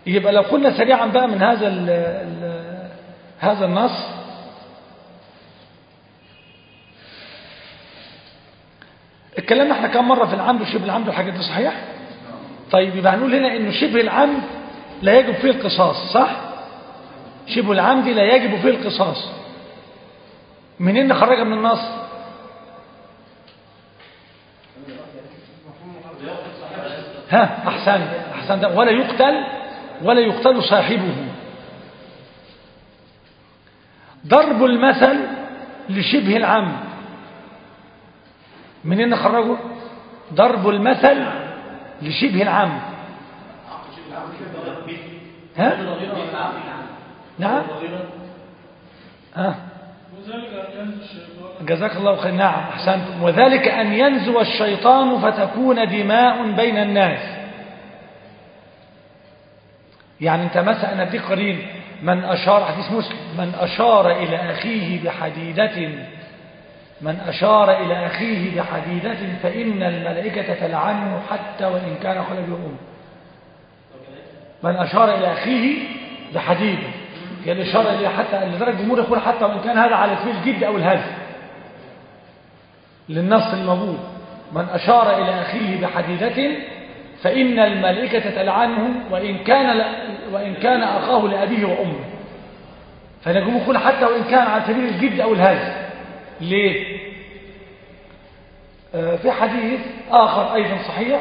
يبقى لو قلنا سريعا بقى من هذا ال ال هذا النص اتكلمنا احنا كم مرة في العمد وشبه العمد والحاجات دي صحيح طيب يبقى هنقول هنا انه شبه العمد لا يجب فيه القصاص صح شبه العمد لا يجب فيه القصاص منين نخرجها من النص ها احسن احسن ده ولا يقتل ولا يقتل صاحبه ضرب المثل لشبه العمد منين نخرجه ضرب المثل لشبه العمد ها نعم ها وذلك أن ينزل الشيطان جزاك الله خير نعم احسنتم وذلك ان ينزو الشيطان فتكون دماء بين الناس يعني انت مثلا انا اديك قرين من اشار حديث مسلم من اشار الى اخيه بحديده من اشار الى اخيه بحديده فان الملائكه تلعنه حتى وان كان خلف امه من اشار الى اخيه بحديده هي الاشاره اللي حتى لدرجه الجمهور يقول حتى وان كان هذا على سبيل الجد او الهزل للنص الموجود من أشار إلى أخيه بحديدة فإن الملائكة تلعنه وإن كان وإن كان أخاه لأبيه وأمه فنجم يقول حتى وإن كان على سبيل الجد أو الهزل ليه؟ آه في حديث آخر أيضا صحيح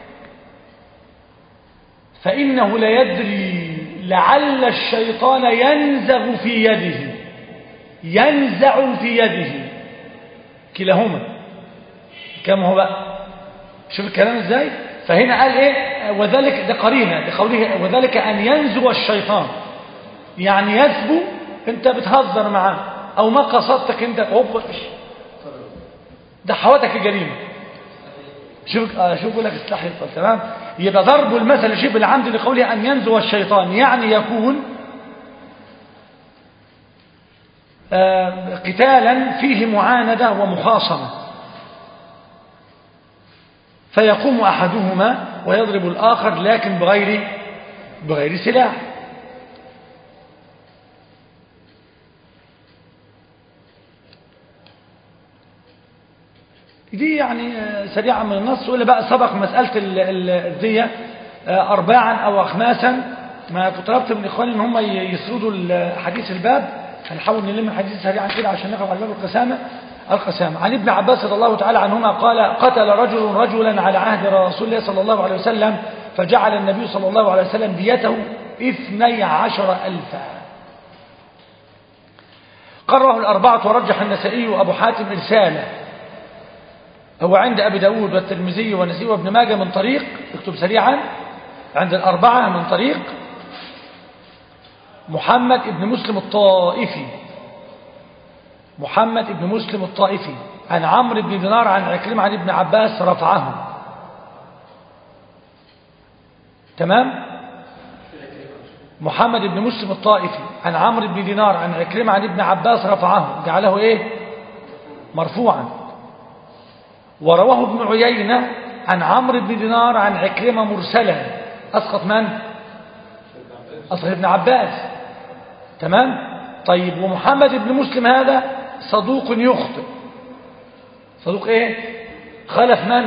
فإنه لا يدري لعل الشيطان ينزغ في يده ينزع في يده كلاهما كم هو بقى شوف الكلام ازاي فهنا قال ايه وذلك ده قرينه لقوله وذلك ان ينزو الشيطان يعني يسبو انت بتهزر معاه او ما قصدتك انت هوب ده حواتك الجريمه شوف آه شوف لك استحي تمام يبقى ضرب المثل شبه العمد لقوله ان ينزو الشيطان يعني يكون آه قتالا فيه معاندة ومخاصمة فيقوم أحدهما ويضرب الآخر لكن بغير بغير سلاح دي يعني سريعا من النص ولا بقى سبق مسألة الدية أرباعا أو أخماسا ما طلبت من إخواني إن هم يسردوا حديث الباب هنحاول نلم الحديث سريعا كده عشان نقف على باب القسامة القسامة عن ابن عباس رضي الله تعالى عنهما قال قتل رجل رجلا على عهد رسول الله صلى الله عليه وسلم فجعل النبي صلى الله عليه وسلم ديته اثني عشر ألفا قرره الأربعة ورجح النسائي وأبو حاتم إرساله هو عند أبي داود والترمذي والنسائي وابن ماجه من طريق اكتب سريعا عند الأربعة من طريق محمد ابن مسلم الطائفي محمد ابن مسلم الطائفي عن عمرو بن دينار عن عكرمة عن ابن عباس رفعه تمام محمد بن مسلم الطائفي عن عمرو بن دينار عن عكرمة عن ابن عباس رفعه جعله ايه مرفوعا ورواه ابن عيينة عن عمرو بن دينار عن عكرمة مرسلا أسقط من أسقط ابن عباس تمام طيب ومحمد بن مسلم هذا صدوق يخطئ صدوق ايه خلف من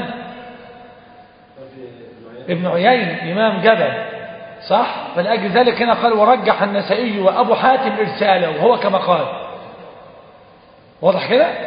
ابن عيينة إمام جبل صح فلأجل ذلك هنا قال ورجح النسائي وأبو حاتم إرساله وهو كما قال واضح كده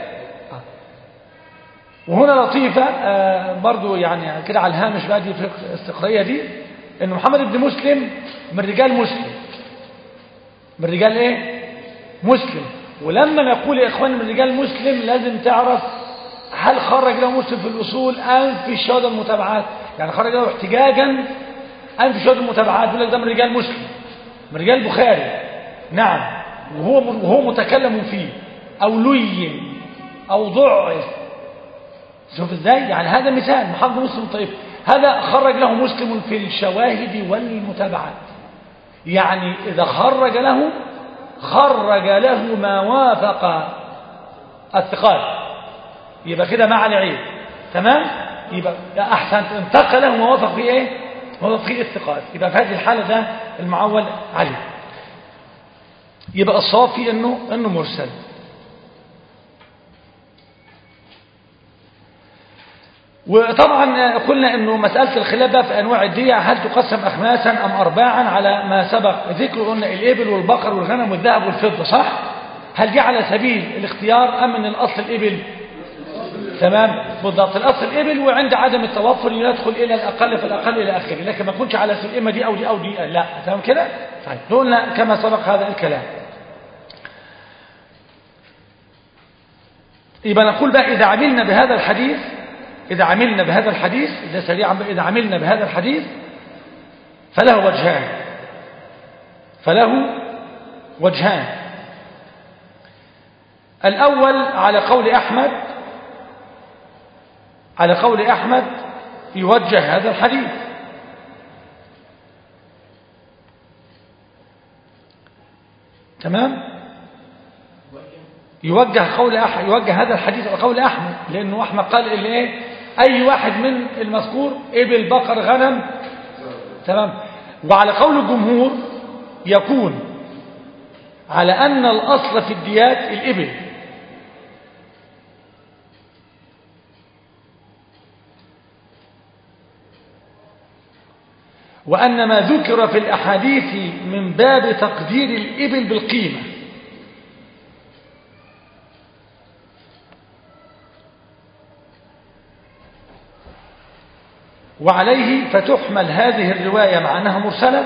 وهنا لطيفة آه برضو يعني كده على الهامش بقى دي في الاستقرارية دي ان محمد بن مسلم من رجال مسلم من رجال ايه مسلم ولما نقول يا اخوان من رجال مسلم لازم تعرف هل خرج له مسلم في الاصول ام في الشهاده المتابعات يعني خرج له احتجاجا ام في الشهاده المتابعات يقول لك ده من رجال مسلم من رجال البخاري نعم وهو وهو متكلم فيه او لين او ضعف شوف ازاي يعني هذا مثال محمد مسلم طيب هذا خرج له مسلم في الشواهد والمتابعات يعني إذا خرج له خرج له ما وافق الثقات يبقى كده مع العيب تمام يبقى أحسن انتقى له ما وافق في إيه وهو في الثقات يبقى في هذه الحالة ده المعول عليه يبقى الصواب فيه انه انه مرسل وطبعا قلنا انه مسألة الخلاف بقى في انواع الدية هل تقسم اخماسا ام ارباعا على ما سبق ذكر قلنا الابل والبقر والغنم والذهب والفضة صح هل دي على سبيل الاختيار ام ان الاصل الابل تمام بالضبط الاصل الابل وعند عدم التوفر يدخل الى الاقل فالاقل الى اخره لكن ما يكونش على سبيل اما دي او دي او دي لا تمام كده طيب قلنا كما سبق هذا الكلام يبقى نقول بقى اذا عملنا بهذا الحديث إذا عملنا بهذا الحديث إذا سريعا بقى إذا عملنا بهذا الحديث فله وجهان فله وجهان الأول على قول أحمد على قول أحمد يوجه هذا الحديث تمام يوجه قول أح... يوجه هذا الحديث على قول أحمد لأنه أحمد قال اللي إيه أي واحد من المذكور إبل بقر غنم تمام وعلى قول الجمهور يكون على أن الأصل في الديات الإبل وأن ما ذكر في الأحاديث من باب تقدير الإبل بالقيمة وعليه فتحمل هذه الرواية مع أنها مرسلة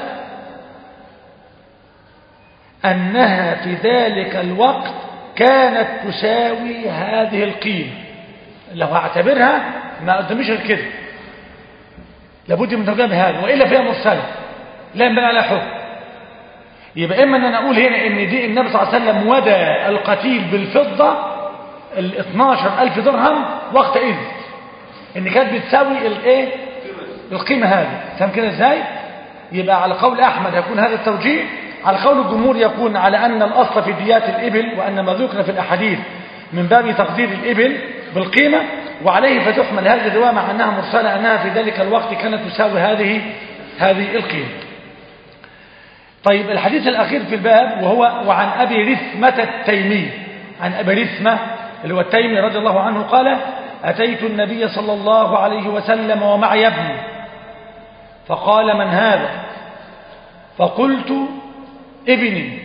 أنها في ذلك الوقت كانت تساوي هذه القيمة لو هعتبرها ما قدمش غير كده لابد من ترجمة هذا وإلا فيها مرسلة لا ينبغي عليها حكم يبقى إما أن أنا أقول هنا إن دي النبي صلى الله عليه وسلم ودى القتيل بالفضة ال 12 ألف درهم وقت إذ إن كانت بتساوي الإيه القيمة هذه فهم كده ازاي يبقى على قول أحمد يكون هذا التوجيه على قول الجمهور يكون على أن الأصل في ديات الإبل وأن ما ذكر في الأحاديث من باب تقدير الإبل بالقيمة وعليه فتحمل هذه الرواية مع أنها مرسلة أنها في ذلك الوقت كانت تساوي هذه هذه القيمة طيب الحديث الأخير في الباب وهو وعن أبي رثمة التيمي عن أبي رثمة اللي هو التيمي رضي الله عنه قال أتيت النبي صلى الله عليه وسلم ومعي ابني فقال من هذا فقلت ابني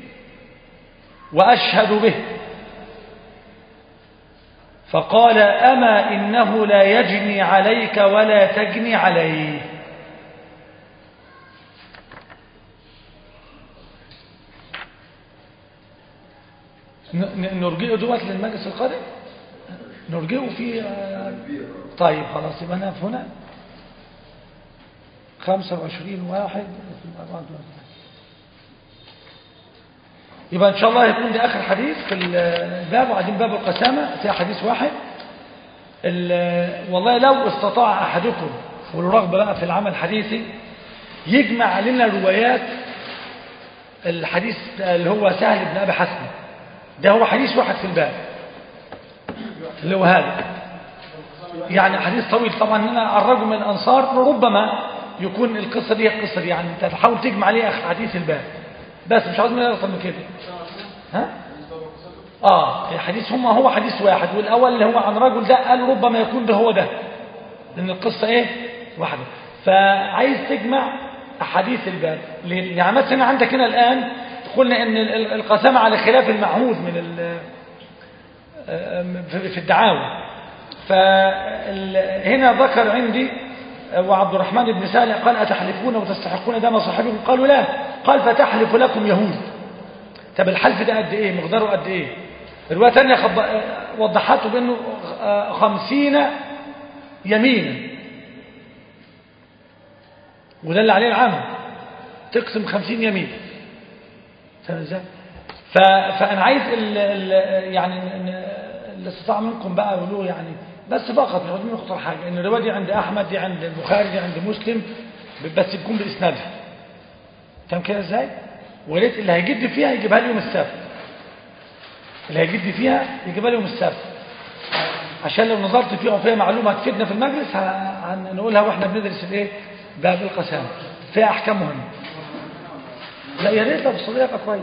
وأشهد به فقال أما إنه لا يجني عليك ولا تجني عليه نرجئه دوت للمجلس القادم نرجئه في طيب خلاص يبقى أنا في هنا 25 واحد يبقى إن شاء الله يكون ده آخر حديث في الباب وبعدين باب القسامة في حديث واحد والله لو استطاع أحدكم والرغبة بقى في العمل الحديثي يجمع لنا روايات الحديث اللي هو سهل بن أبي حسن ده هو حديث واحد في الباب اللي هو هذا يعني حديث طويل طبعا هنا الرجل من الأنصار ربما يكون القصة دي القصة دي يعني انت تحاول تجمع عليه حديث الباب بس مش عاوز منها اكتر من كده ها اه الحديث هم هو حديث واحد والاول اللي هو عن رجل ده قال ربما يكون ده هو ده لان القصة ايه واحدة فعايز تجمع احاديث الباب يعني مثلا عندك هنا الان قلنا ان القسامة على خلاف المعهود من في الدعاوى فهنا ذكر عندي وعبد الرحمن بن سالم قال أتحلفون وتستحقون دم صاحبكم قالوا لا قال فتحلف لكم يهود طب الحلف ده قد ايه مقداره قد ايه رواية تانية وضحته بأنه خمسين يمينا وده اللي عليه العمل تقسم خمسين يمين فاهم ازاي فانا عايز ال ال يعني اللي استطاع منكم بقى يقولوا يعني بس فقط مش عايزين نخطر حاجه ان الروايه دي عند احمد دي عند البخاري دي عند مسلم بس تكون باسنادها فاهم كده ازاي وريت اللي هيجد فيها يجيبها لي يوم السبت اللي هيجد فيها يجيبها لي يوم السبت عشان لو نظرت فيها وفيها معلومه هتفيدنا في المجلس هنقولها واحنا بندرس الايه باب القسام فيها احكام مهمه لا يا ريت لو الصديق يبقى كويس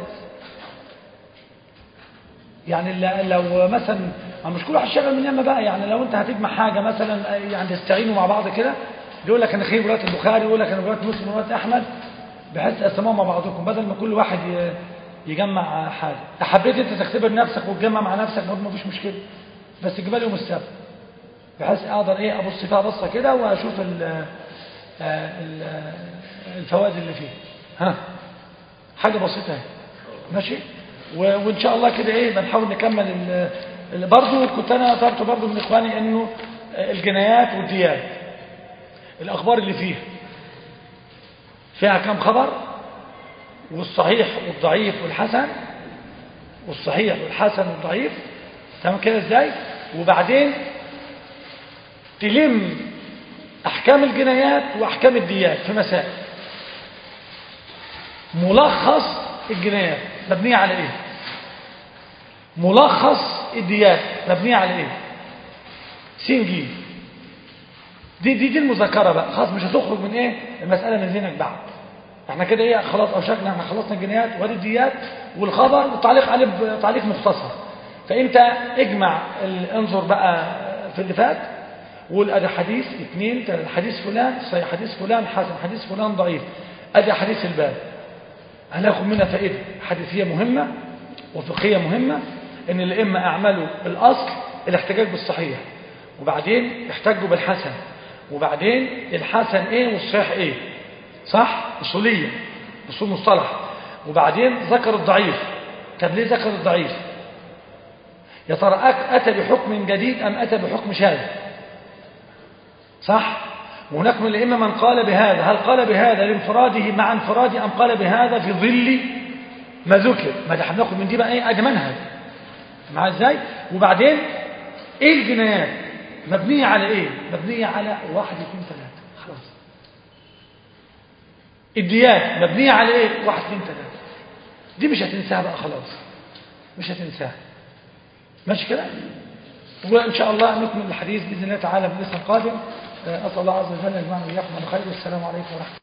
يعني ل- لو مثلا أنا مش كل واحد شغال من ياما بقى يعني لو انت هتجمع حاجه مثلا يعني تستعينوا مع بعض كده يقول لك انا خير روايه البخاري يقول لك انا روايه مسلم روايه احمد بحيث تقسموها مع بعضكم بدل ما كل واحد ي- يجمع حاجه حبيت انت تختبر نفسك وتجمع مع نفسك برضه مفيش مشكله بس تجيبها لي يوم السبت بحيث اقدر ايه ابص فيها بصه كده واشوف ال- آه، ال- آه، الفوائد اللي فيها ها حاجه بسيطه اهي ماشي و- وان شاء الله كده ايه بنحاول نكمل ال- ال- برضو كنت انا طلبت برضو من اخواني انه الجنايات والديات الاخبار اللي فيها فيها كم خبر والصحيح والضعيف والحسن والصحيح والحسن والضعيف تمام كده ازاي وبعدين تلم احكام الجنايات واحكام الديات في مسائل ملخص الجنايات مبنية على ايه ملخص الديات مبنية على ايه سين جيم دي دي دي المذاكره بقى خلاص مش هتخرج من ايه المساله من ذهنك بعد احنا كده ايه خلاص اوشكنا احنا خلصنا الجنايات وادي الديات والخبر والتعليق عليه تعليق مختصر فانت اجمع ال- انظر بقى في اللي فات وقول ادي حديث اثنين ثلاثة حديث فلان صحيح حديث فلان حسن حديث فلان ضعيف ادي حديث الباب هناخد منها فائده حديثيه مهمه وفقهيه مهمه ان الائمه اعملوا الاصل الاحتجاج بالصحيح وبعدين احتجوا بالحسن وبعدين الحسن ايه والصحيح ايه صح اصوليه اصول مصطلح وبعدين ذكر الضعيف طب ليه ذكر الضعيف يا ترى أك- اتى بحكم جديد ام اتى بحكم شاذ صح وهناك من الائمه من قال بهذا هل قال بهذا لانفراده مع انفراده ام قال بهذا في ظل ما ذكر ما ده هناخد من دي بقى ايه ادي منهج مع ازاي وبعدين ايه الجنايات مبنيه على ايه مبنيه على واحد اثنين ثلاثه خلاص الديات مبنيه على ايه واحد اثنين ثلاثه دي مش هتنساها بقى خلاص مش هتنساها ماشي كده وإن شاء الله نكمل الحديث بإذن الله تعالى في القادم أسأل الله عز وجل أن يجمعنا وإياكم على خير والسلام عليكم ورحمة الله